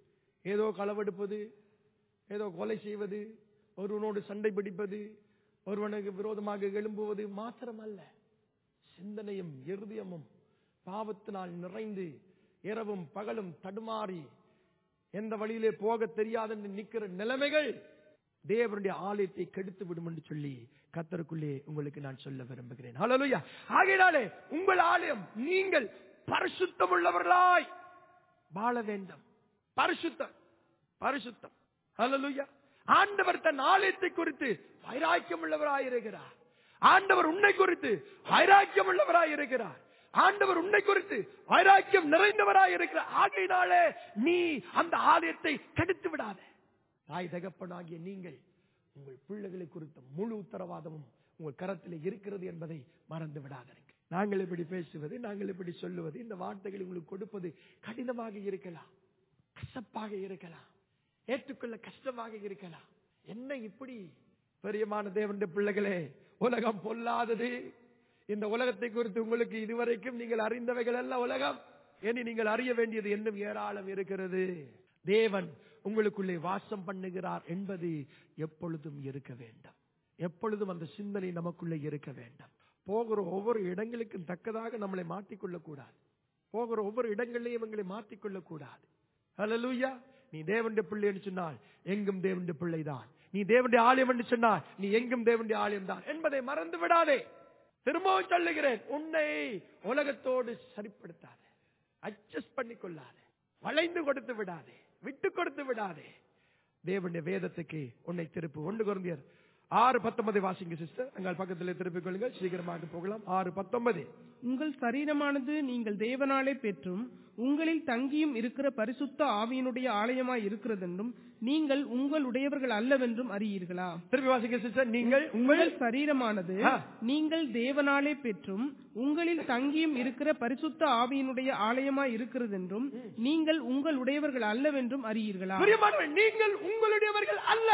ஏதோ களவெடுப்பது ஏதோ கொலை செய்வது ஒருவனோடு சண்டை பிடிப்பது ஒருவனுக்கு விரோதமாக எழும்புவது மாத்திரமல்ல சிந்தனையும் இருதயமும் பாவத்தினால் நிறைந்து இரவும் பகலும் தடுமாறி எந்த வழியிலே போக தெரியாதென்று நிற்கிற நிலைமைகள் தேவனுடைய ஆலயத்தை கெடுத்து விடும் என்று சொல்லி கத்தருக்குள்ளே உங்களுக்கு நான் சொல்ல விரும்புகிறேன் ஹalleluya ஆகையினாலே உங்கள் ஆலயம் நீங்கள் பரிசுத்தம் உள்ளவர்களாய் வாழ வேண்டும் பரிசுத்தம் பரிசுத்தம் ஹalleluya ஆண்டவர் தன் ஆலயத்தை குறித்து வைராக்கியம் உள்ளவராய் இருக்கிறார் ஆண்டவர் உன்னை குறித்து வைராக்கியம் உள்ளவராய் இருக்கிறார் ஆண்டவர் உன்னை குறித்து வைராக்கியம் நிறைந்தவராய் இருக்கிறார் ஆகையினாலே நீ அந்த ஆலயத்தை கெடுத்து விடாதே தாய் தகப்பனாகிய நீங்கள் உங்கள் பிள்ளைகளை குறித்த முழு உத்தரவாதமும் உங்கள் கரத்தில் இருக்கிறது என்பதை மறந்து விடாதீர்கள் நாங்கள் இப்படி பேசுவது நாங்கள் இப்படி சொல்லுவது இந்த வார்த்தைகளை உங்களுக்கு கொடுப்பது கடினமாக இருக்கலாம் கசப்பாக இருக்கலாம் ஏற்றுக்கொள்ள கஷ்டமாக இருக்கலாம் என்ன இப்படி பெரியமான தேவனுடைய பிள்ளைகளே உலகம் பொல்லாதது இந்த உலகத்தை குறித்து உங்களுக்கு இதுவரைக்கும் நீங்கள் அறிந்தவைகள் அல்ல உலகம் இனி நீங்கள் அறிய வேண்டியது இன்னும் ஏராளம் இருக்கிறது தேவன் உங்களுக்குள்ளே வாசம் பண்ணுகிறார் என்பது எப்பொழுதும் இருக்க வேண்டும் எப்பொழுதும் அந்த சிந்தனை நமக்குள்ளே இருக்க வேண்டும் போகிற ஒவ்வொரு இடங்களுக்கும் தக்கதாக நம்மளை மாற்றிக்கொள்ளக் கூடாது போகிற ஒவ்வொரு இடங்களையும் எங்களை மாற்றிக்கொள்ளக் கூடாது ஹalleluya நீ தேவனுடைய பிள்ளைன்னு சொன்னால் எங்கும் தேவனுடைய பிள்ளைதான் நீ தேவனுடைய ஆலயம் என்று சொன்னால் நீ எங்கும் தேவனுடைய ஆலயம் தான் என்பதை மறந்து விடாதே திரும்பவும் சொல்லுகிறேன் உன்னை உலகத்தோடு சரிப்படுத்தாதே அட்ஜஸ்ட் பண்ணி கொள்ளாதே வளைந்து கொடுத்து விடாதே விட்டு கொடுத்து விடாதே தேவனுடைய வேதத்துக்கு உன்னை திருப்பு ஒன்று குருந்தியர் ஆறு பத்தொன்பது வாசிங்க சிஸ்டர் அங்கால் பக்கத்தில் திருப்பிக் கொள்ளுங்கள் சீக்கிரமாக போகலாம் ஆறு பத்தொன்பது உங்கள் சரீரமானது நீங்கள் தேவனாலே பெற்றும் உங்களில் தங்கியும் இருக்கிற பரிசுத்த ஆவியினுடைய ஆலயமாய் இருக்கிறதென்றும் நீங்கள் உங்களுடையவர்கள் அல்லவென்றும் அறியீர்களா திருப்பி வாசிங்க சிஸ்டர் நீங்கள் உங்கள் உங்கள் சரீரமானது ஆ. நீங்கள் தேவனாலே பெற்றும் உங்களில் தங்கியும் இருக்கிற பரிசுத்த ஆவியினுடைய ஆலயமாய் இருக்கிறதென்றும் நீங்கள் உங்களுடையவர்கள் அல்லவென்றும் அறியீர்களா பிரியமானவர்கள், நீங்கள் உங்களுடையவர்கள் அல்ல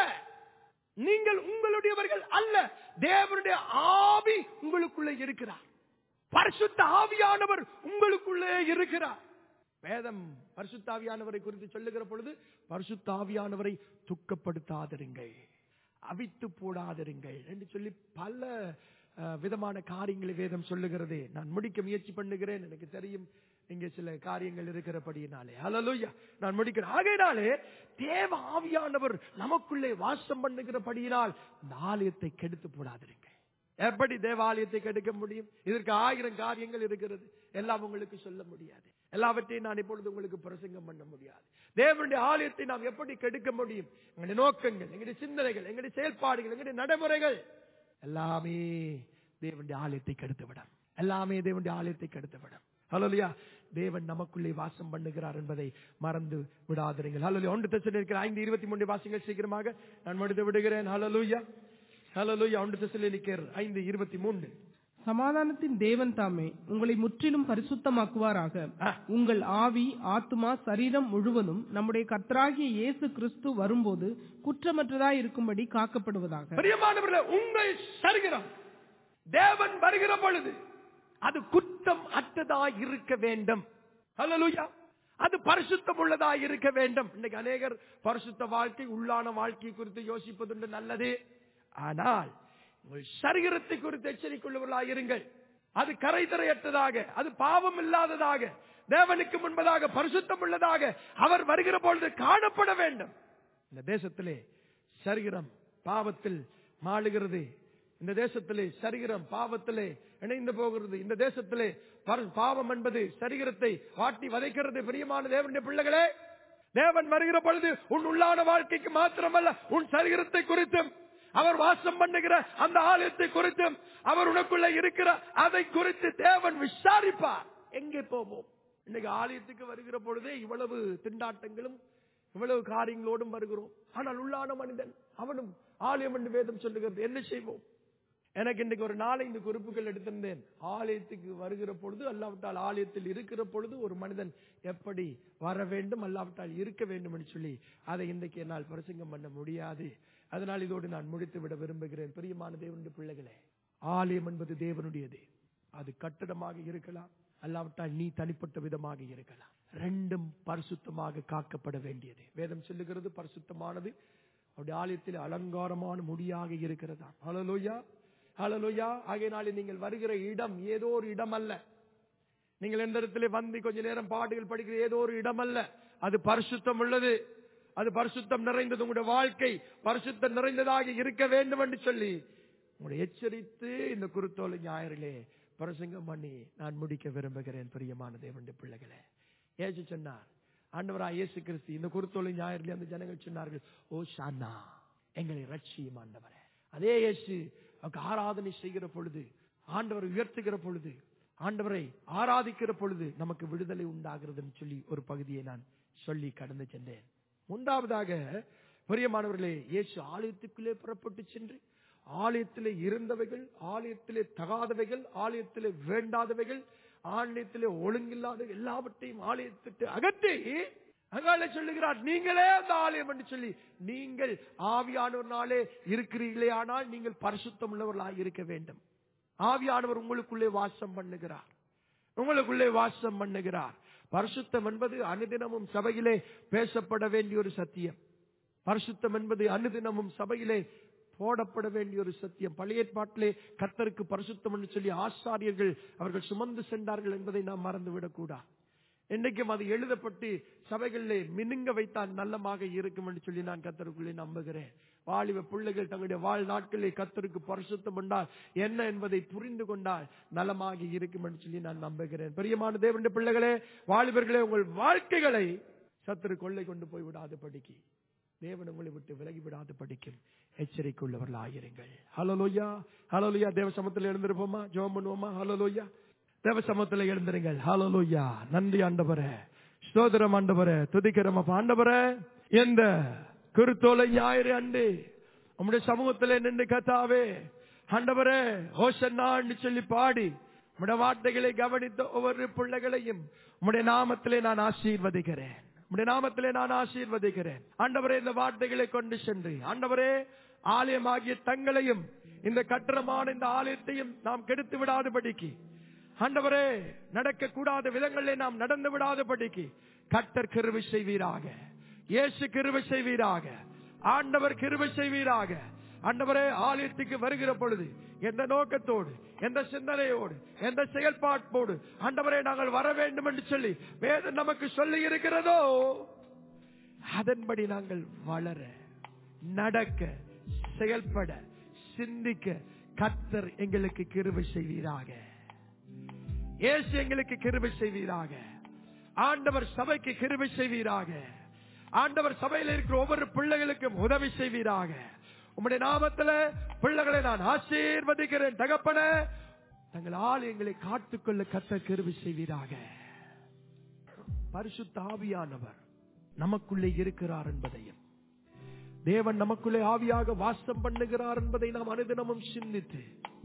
நீங்கள் உங்களுடையவர்கள் அல்ல தேவனுடைய ஆவி உங்களுக்குள்ளே இருக்கிறார் பரிசுத்த ஆவியானவர் உங்களுக்குள்ளே இருக்கிறார் வேதம் பரிசுத்த ஆவியானவரை குறித்து சொல்லுகிற பொழுது பரிசுத்த ஆவியானவரை துக்கப்படுத்தாதிருங்கள் அவித்து போடாதிருங்கள் என்று சொல்லி பல அஹ், விதமான காரியங்களை வேதம் சொல்லுகிறது நான் முடிக்க முயற்சி பண்ணுகிறேன் எனக்கு தெரியும் இங்கே சில காரியங்கள் இருக்கிறபடியினாலே ஹalleluya நான் முடிக்கிறேன் ஆகையினாலே தேவ ஆவியானவர் நமக்குள்ளே வாசம் பண்ணுகிறபடியினால் இந்த ஆலயத்தை கெடுத்து போடாதிருங்கள் எப்படி தேவாலயத்தை கெடுக்க முடியும் இதற்கு ஆயிரம் காரியங்கள் இருக்கிறது எல்லாம் உங்களுக்கு சொல்ல முடியாது எல்லாவற்றையும் நான் இப்பொழுது உங்களுக்கு பிரசங்கம் பண்ண முடியாது தேவனுடைய ஆலயத்தை நாம் எப்படி கெடுக்க முடியும் எங்களுடைய நோக்கங்கள் எங்களுடைய சிந்தனைகள் எங்களுடைய செயல்பாடுகள் எங்களுடைய நடைமுறைகள் எல்லாமே தேவனுடைய ஆலயத்தை கெடுத்து விடும் எல்லாமே தேவனுடைய ஆலயத்தை கெடுத்து விடும் ஹலோலியா தேவன் நமக்குள்ளே வாசம் பண்ணுகிறார் என்பதை மறந்து விடாதிருங்கள் ஹலோலியா ஒன்று தசை இருக்கிற ஐந்து இருபத்தி மூன்று வாசிங்கள் சீக்கிரமாக நான் முடித்து விடுகிறேன் ஹலோலுயா ஹலோலுயா ஒன்று தசை நிற்கிற ஐந்து இருபத்தி மூன்று சமாதானத்தின் தேவன் தாமே உங்களை முற்றிலும் பரிசுத்தமாக்குவாராக ஆ. உங்கள் ஆவி ஆத்துமா சரீரம் முழுவதும் நம்முடைய கர்த்தராகிய இயேசு கிறிஸ்து வரும்போது குற்றமற்றதாய் இருக்கும்படி காக்கப்படுவதாக பிரியமானவர்களே உங்கள் சரீரம் தேவன் வருகிற பொழுது அது குற்றம் அற்றதாய் இருக்க வேண்டும் ஹalleluya அது பரிசுத்தம் உள்ளதாய் இருக்க வேண்டும் இன்னைக்கு அநேகர் பரிசுத்த வாழ்க்கை உள்ளான வாழ்க்கை குறித்து யோசிப்பதுண்டு நல்லது ஆனால் உங்கள் சரீரத்தை குறித்து எச்சரிக்கையுள்ளவர்களாய் இருங்கள் அது கரைதரையற்றதாக அது பாவம் இல்லாததாக தேவனுக்கு முன்பதாக பரிசுத்தம் உள்ளதாக அவர் வருகிற பொழுது காணப்பட வேண்டும் இந்த தேசத்திலே சரீரம் பாவத்தில் மாளுகிறது இந்த தேசத்திலே சரீரம் பாவத்திலே இணைந்து போகிறது இந்த தேசத்திலே பர- பாவம் என்பது சரீரத்தை வாட்டி வதைக்கிறது பிரியமான தேவனுடைய பிள்ளைகளே தேவன் வருகிற பொழுது உன் உள்ளான வாழ்க்கைக்கு மாத்திரமல்ல உன் சரீரத்தை குறித்தும் அவர் வாசம் பண்ணுகிற அந்த ஆலயத்தை குறித்தும் அவர் உனக்குள்ள இருக்கிற அதை குறித்து தேவன் விசாரிப்பார் எங்கே போவோம் இன்னைக்கு ஆலயத்துக்கு வருகிற பொழுதே இவ்வளவு திண்டாட்டங்களும் இவ்வளவு காரியங்களோடும் வருகிறோம் ஆனால் உள்ளான மனிதன் அவனும் ஆலயம் என்று வேதம் சொல்லுகிறது என்ன செய்வோம் எனக்கு இன்றைக்கு ஒரு நாலஞ்சு குறிப்புகள் எடுத்திருந்தேன் ஆலயத்துக்கு வருகிற பொழுது அல்லாவிட்டால் ஆலயத்தில் இருக்கிற பொழுது ஒரு மனிதன் எப்படி வர வேண்டும் அல்லாவிட்டால் இருக்க வேண்டும் என்று சொல்லி அதை இன்றைக்கு என்னால் பிரசங்கம் பண்ண முடியாது அதனால் இதோடு நான் முடித்து விட விரும்புகிறேன் பிரியமான தேவனுடைய பிள்ளைகளே ஆலயம் என்பது தேவனுடையது அது கட்டடமாக இருக்கலாம் அல்லாவிட்டால் நீ தனிப்பட்ட விதமாக இருக்கலாம் ரெண்டும் பரிசுத்தமாக காக்கப்பட வேண்டியது வேதம் சொல்லுகிறது பரிசுத்தமானது அவருடைய ஆலயத்தில் அலங்காரமான முடியாக இருக்கிறதா ஹalleluya ஹalleluya ஆகையினாலே நீங்கள் வருகிற இடம் ஏதோ ஒரு இடம் அல்ல நீங்கள் எந்த இடத்துல வந்து கொஞ்ச நேரம் பாடுகள் படிக்கிற ஏதோ ஒரு இடம் அல்ல அது பரிசுத்தம் உள்ளது அது பரிசுத்தம் நிறைந்தது உங்களுடைய வாழ்க்கை பரிசுத்தம் நிறைந்ததாக இருக்க வேண்டும் என்று சொல்லி உங்களை எச்சரித்து இந்த குருத்தோலை ஞாயிறிலே பிரசங்கம் பண்ணி நான் முடிக்க விரும்புகிறேன் பிரியமான தேவனுடைய பிள்ளைகளே ஏசு சொன்னார் ஆண்டவரா இயேசு கிறிஸ்து இந்த குருத்தோலை ஞாயிறிலே அந்த ஜனங்கள் சொன்னார்கள் ஓ ஷானா எங்களை ரட்சியும் ஆண்டவரே அதே இயேசு அவருக்கு ஆராதனை செய்கிற பொழுது ஆண்டவரை உயர்த்துகிற பொழுது ஆண்டவரை ஆராதிக்கிற பொழுது நமக்கு விடுதலை உண்டாகிறதுன்னு சொல்லி ஒரு பகுதியை நான் சொல்லி கடந்து சென்றேன் மூன்றாவதாக பிரியமானவர்களே இயேசு ஆலயத்துக்குள்ளே புறப்பட்டு சென்று ஆலயத்திலே இருந்தவைகள் ஆலயத்திலே தகாதவைகள் ஆலயத்திலே வேண்டாதவைகள் ஆலயத்திலே ஒழுங்கில்லாத எல்லாவற்றையும் ஆலயத்திட்டு அகற்றி அதனால சொல்லுகிறார் நீங்களே அந்த ஆலயம் என்று சொல்லி நீங்கள் ஆவியானவர்னாலே இருக்கிறீர்களே ஆனால் நீங்கள் பரிசுத்தம் உள்ளவர்களாக இருக்க வேண்டும் ஆவியானவர் உங்களுக்குள்ளே வாசம் பண்ணுகிறார் உங்களுக்குள்ளே வாசம் பண்ணுகிறார் பரிசுத்தம் என்பது அனுதினமும் சபையிலே பேசப்பட வேண்டிய ஒரு சத்தியம் பரிசுத்தம் என்பது அனுதினமும் சபையிலே போடப்பட வேண்டிய ஒரு சத்தியம் பழைய ஏற்பாட்டிலே கர்த்தருக்கு பரிசுத்தம் என்று சொல்லி ஆசாரியர்கள் அவர்கள் சுமந்து சென்றார்கள் என்பதை நாம் மறந்துவிடக் கூடாது இன்றைக்கும் அது எழுதப்பட்டு சபைகளிலே மினுங்க வைத்தால் நல்லமாக இருக்கும் என்று சொல்லி நான் கத்தருக்குள்ளே நம்புகிறேன் வாலிப பிள்ளைகள் தங்களுடைய வாழ்நாட்களிலே கத்தருக்கு பரிசுத்தம் கொண்டால் என்ன என்பதை புரிந்து கொண்டால் நலமாக இருக்கும் என்று சொல்லி நான் நம்புகிறேன் பிரியமான தேவனுடைய பிள்ளைகளே வாலிபர்களே உங்கள் வாழ்க்கைகளை சத்துரு கொள்ளை கொண்டு போய் விடாது படிக்கி தேவன் உங்களை விட்டு விலகி விடாது படிக்கும் எச்சரிக்கை உள்ளவர்கள் ஆயிருங்கள் ஹலோலோயா ஹலோலோயா தேவ சமத்தில் எழுந்திருப்போமா ஜோம் பண்ணுவோமா ஹலோலோயா தேவ சமத்தில் எழுந்திருங்கள் ஹலோலோயா நன்றி ஆண்டவரே ஸ்தோத்திரம் ஆண்டவரே துதிக்கிறோம் அப்ப ஆண்டவரே எந்த குருத்தோலை ஞாயிறு அண்டு உம்முடைய சமூகத்தில் நின்று கத்தாவே ஆண்டவரே ஹோசன்னான்னு சொல்லி பாடி உம்முடைய வார்த்தைகளை கவனித்த ஒவ்வொரு பிள்ளைகளையும் உம்முடைய நாமத்திலே நான் ஆசீர்வதிக்கிறேன் உம்முடைய நாமத்திலே நான் ஆசீர்வதிக்கிறேன் ஆண்டவரே இந்த வார்த்தைகளை கொண்டு சென்று ஆண்டவரே ஆலயமாகிய தங்களையும் இந்த கட்டணமான இந்த ஆலயத்தையும் நாம் கெடுத்து விடாதபடிக்கு ஆண்டவரே நடக்க கூடாத விதங்களிலே நாம் நடந்து விடாதபடிக்கு கட்டர் கிருவை செய்வீராக இயேசு கிருவை செய்வீராக ஆண்டவர் கிருவை செய்வீராக ஆண்டவரே ஆலயத்துக்கு வருகிற பொழுது எந்த நோக்கத்தோடு எந்த சிந்தனையோடு எந்த செயல்பாட்டோடு ஆண்டவரே நாங்கள் வர வேண்டும் என்று சொல்லி வேதம் நமக்கு சொல்லி இருக்கிறதோ அதன்படி நாங்கள் வளர நடக்க செயல்பட சிந்திக்க கத்தர் எங்களுக்கு கிருபை செய்வீராக இயேசு எங்களுக்கு கிருபை செய்வீராக ஆண்டவர் சபைக்கு கிருபை செய்வீராக ஆண்டவர் சபையில் இருக்கிற ஒவ்வொரு பிள்ளைகளுக்கும் உதவி செய்வீராக உம்முடைய நாமத்துல பிள்ளைகளை நான் ஆசீர்வதிக்கிறேன் தகப்பன தங்கள் ஆலயங்களை காத்துக்கொள்ள கத்த கிருபை செய்வீராக பரிசுத்த ஆவியானவர் நமக்குள்ளே இருக்கிறார் என்பதையும் தேவன் நமக்குள்ளே ஆவியாக வாசம் பண்ணுகிறார் என்பதை நாம் அனுதினமும் சிந்தித்து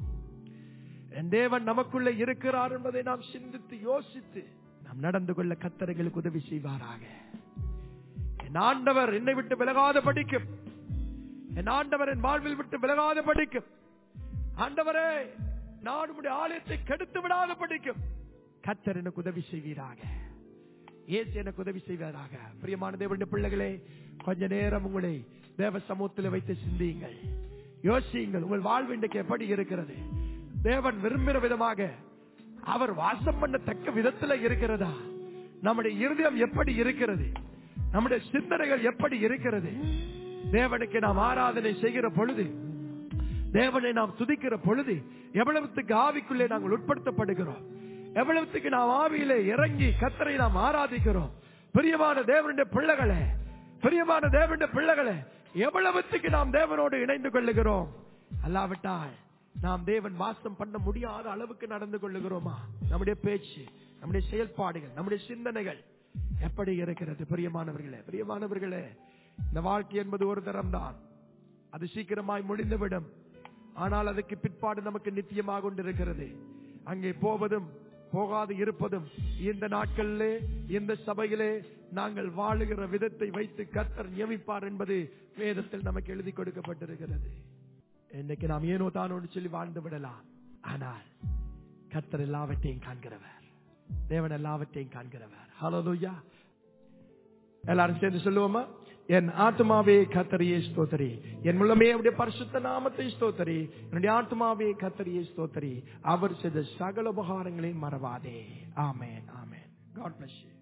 என் தேவன் நமக்குள்ளே இருக்கிறார் என்பதை நாம் சிந்தித்து யோசித்து நாம் நடந்து கொள்ள கத்தரைகளுக்கு உதவி செய்வாராக என் ஆண்டவர் என்னை விட்டு விலகாத படிக்கும் என் ஆண்டவர் என் வாழ்வில் விட்டு விலகாத படிக்கும் ஆண்டவரே நான் உம்முடைய ஆலயத்தை கெடுத்து விடாத படிக்கும் கத்தர் எனக்கு உதவி செய்வீராக ஏசு எனக்கு உதவி செய்வாராக பிரியமான தேவனுடைய பிள்ளைகளே கொஞ்ச நேரம் உங்களை தேவ சமூகத்தில் வைத்து சிந்தியுங்கள் யோசியுங்கள் உங்கள் வாழ்வு இன்றைக்கு எப்படி இருக்கிறது தேவன் விரும்புகிற விதமாக அவர் வாசம் பண்ணத்தக்க விதத்துல இருக்கிறதா நம்முடைய இருதயம் எப்படி இருக்கிறது நம்முடைய சிந்தனைகள் எப்படி இருக்கிறது தேவனுக்கு நாம் ஆராதனை செய்கிற பொழுது தேவனை நாம் துதிக்கிற பொழுது எவ்வளவுத்துக்கு ஆவிக்குள்ளே நாங்கள் உட்படுத்தப்படுகிறோம் எவ்வளவுத்துக்கு நாம் ஆவியிலே இறங்கி கத்தரை நாம் ஆராதிக்கிறோம் பிரியமான தேவனுடைய பிள்ளைகளே பிரியமான தேவனுடைய பிள்ளைகளே எவ்வளவுத்துக்கு நாம் தேவனோடு இணைந்து கொள்ளுகிறோம் அல்லாவிட்டால் நாம் தேவன் வாசம் பண்ண முடியாத அளவுக்கு நடந்து கொள்ளுகிறோமா நம்முடைய பேச்சு நம்முடைய செயல்பாடுகள் நம்முடைய சிந்தனைகள் எப்படி இருக்கிறது பிரியமானவர்களே பிரியமானவர்களே இந்த வாழ்க்கை என்பது ஒரு தரம் தான் அது சீக்கிரமாய் முடிந்துவிடும் ஆனால் அதுக்கு பிற்பாடு நமக்கு நித்தியமாக கொண்டிருக்கிறது அங்கே போவதும் போகாது இருப்பதும் இந்த நாட்களிலே இந்த சபையிலே நாங்கள் வாழுகிற விதத்தை வைத்து கத்தர் நியமிப்பார் என்பது வேதத்தில் நமக்கு எழுதி கொடுக்கப்பட்டிருக்கிறது இன்னைக்கு நாம் ஏனோ தானோன்னு சொல்லி வாழ்ந்து விடலாம் ஆனால் கத்தர் எல்லாவற்றையும் காண்கிறவர் தேவன் எல்லாவற்றையும் காண்கிறவர் ஹலோலூயா எல்லாரும் சேர்ந்து சொல்லுவோமா என் ஆத்மாவே கத்தரியே ஸ்தோத்தரி என் முள்ளமே அவருடைய பரிசுத்த நாமத்தை ஸ்தோத்தரி என்னுடைய ஆத்மாவே கத்தரியே ஸ்தோத்தரி அவர் செய்த சகல உபகாரங்களையும் மறவாதே ஆமேன் ஆமேன் காட் பிளஸ் யூ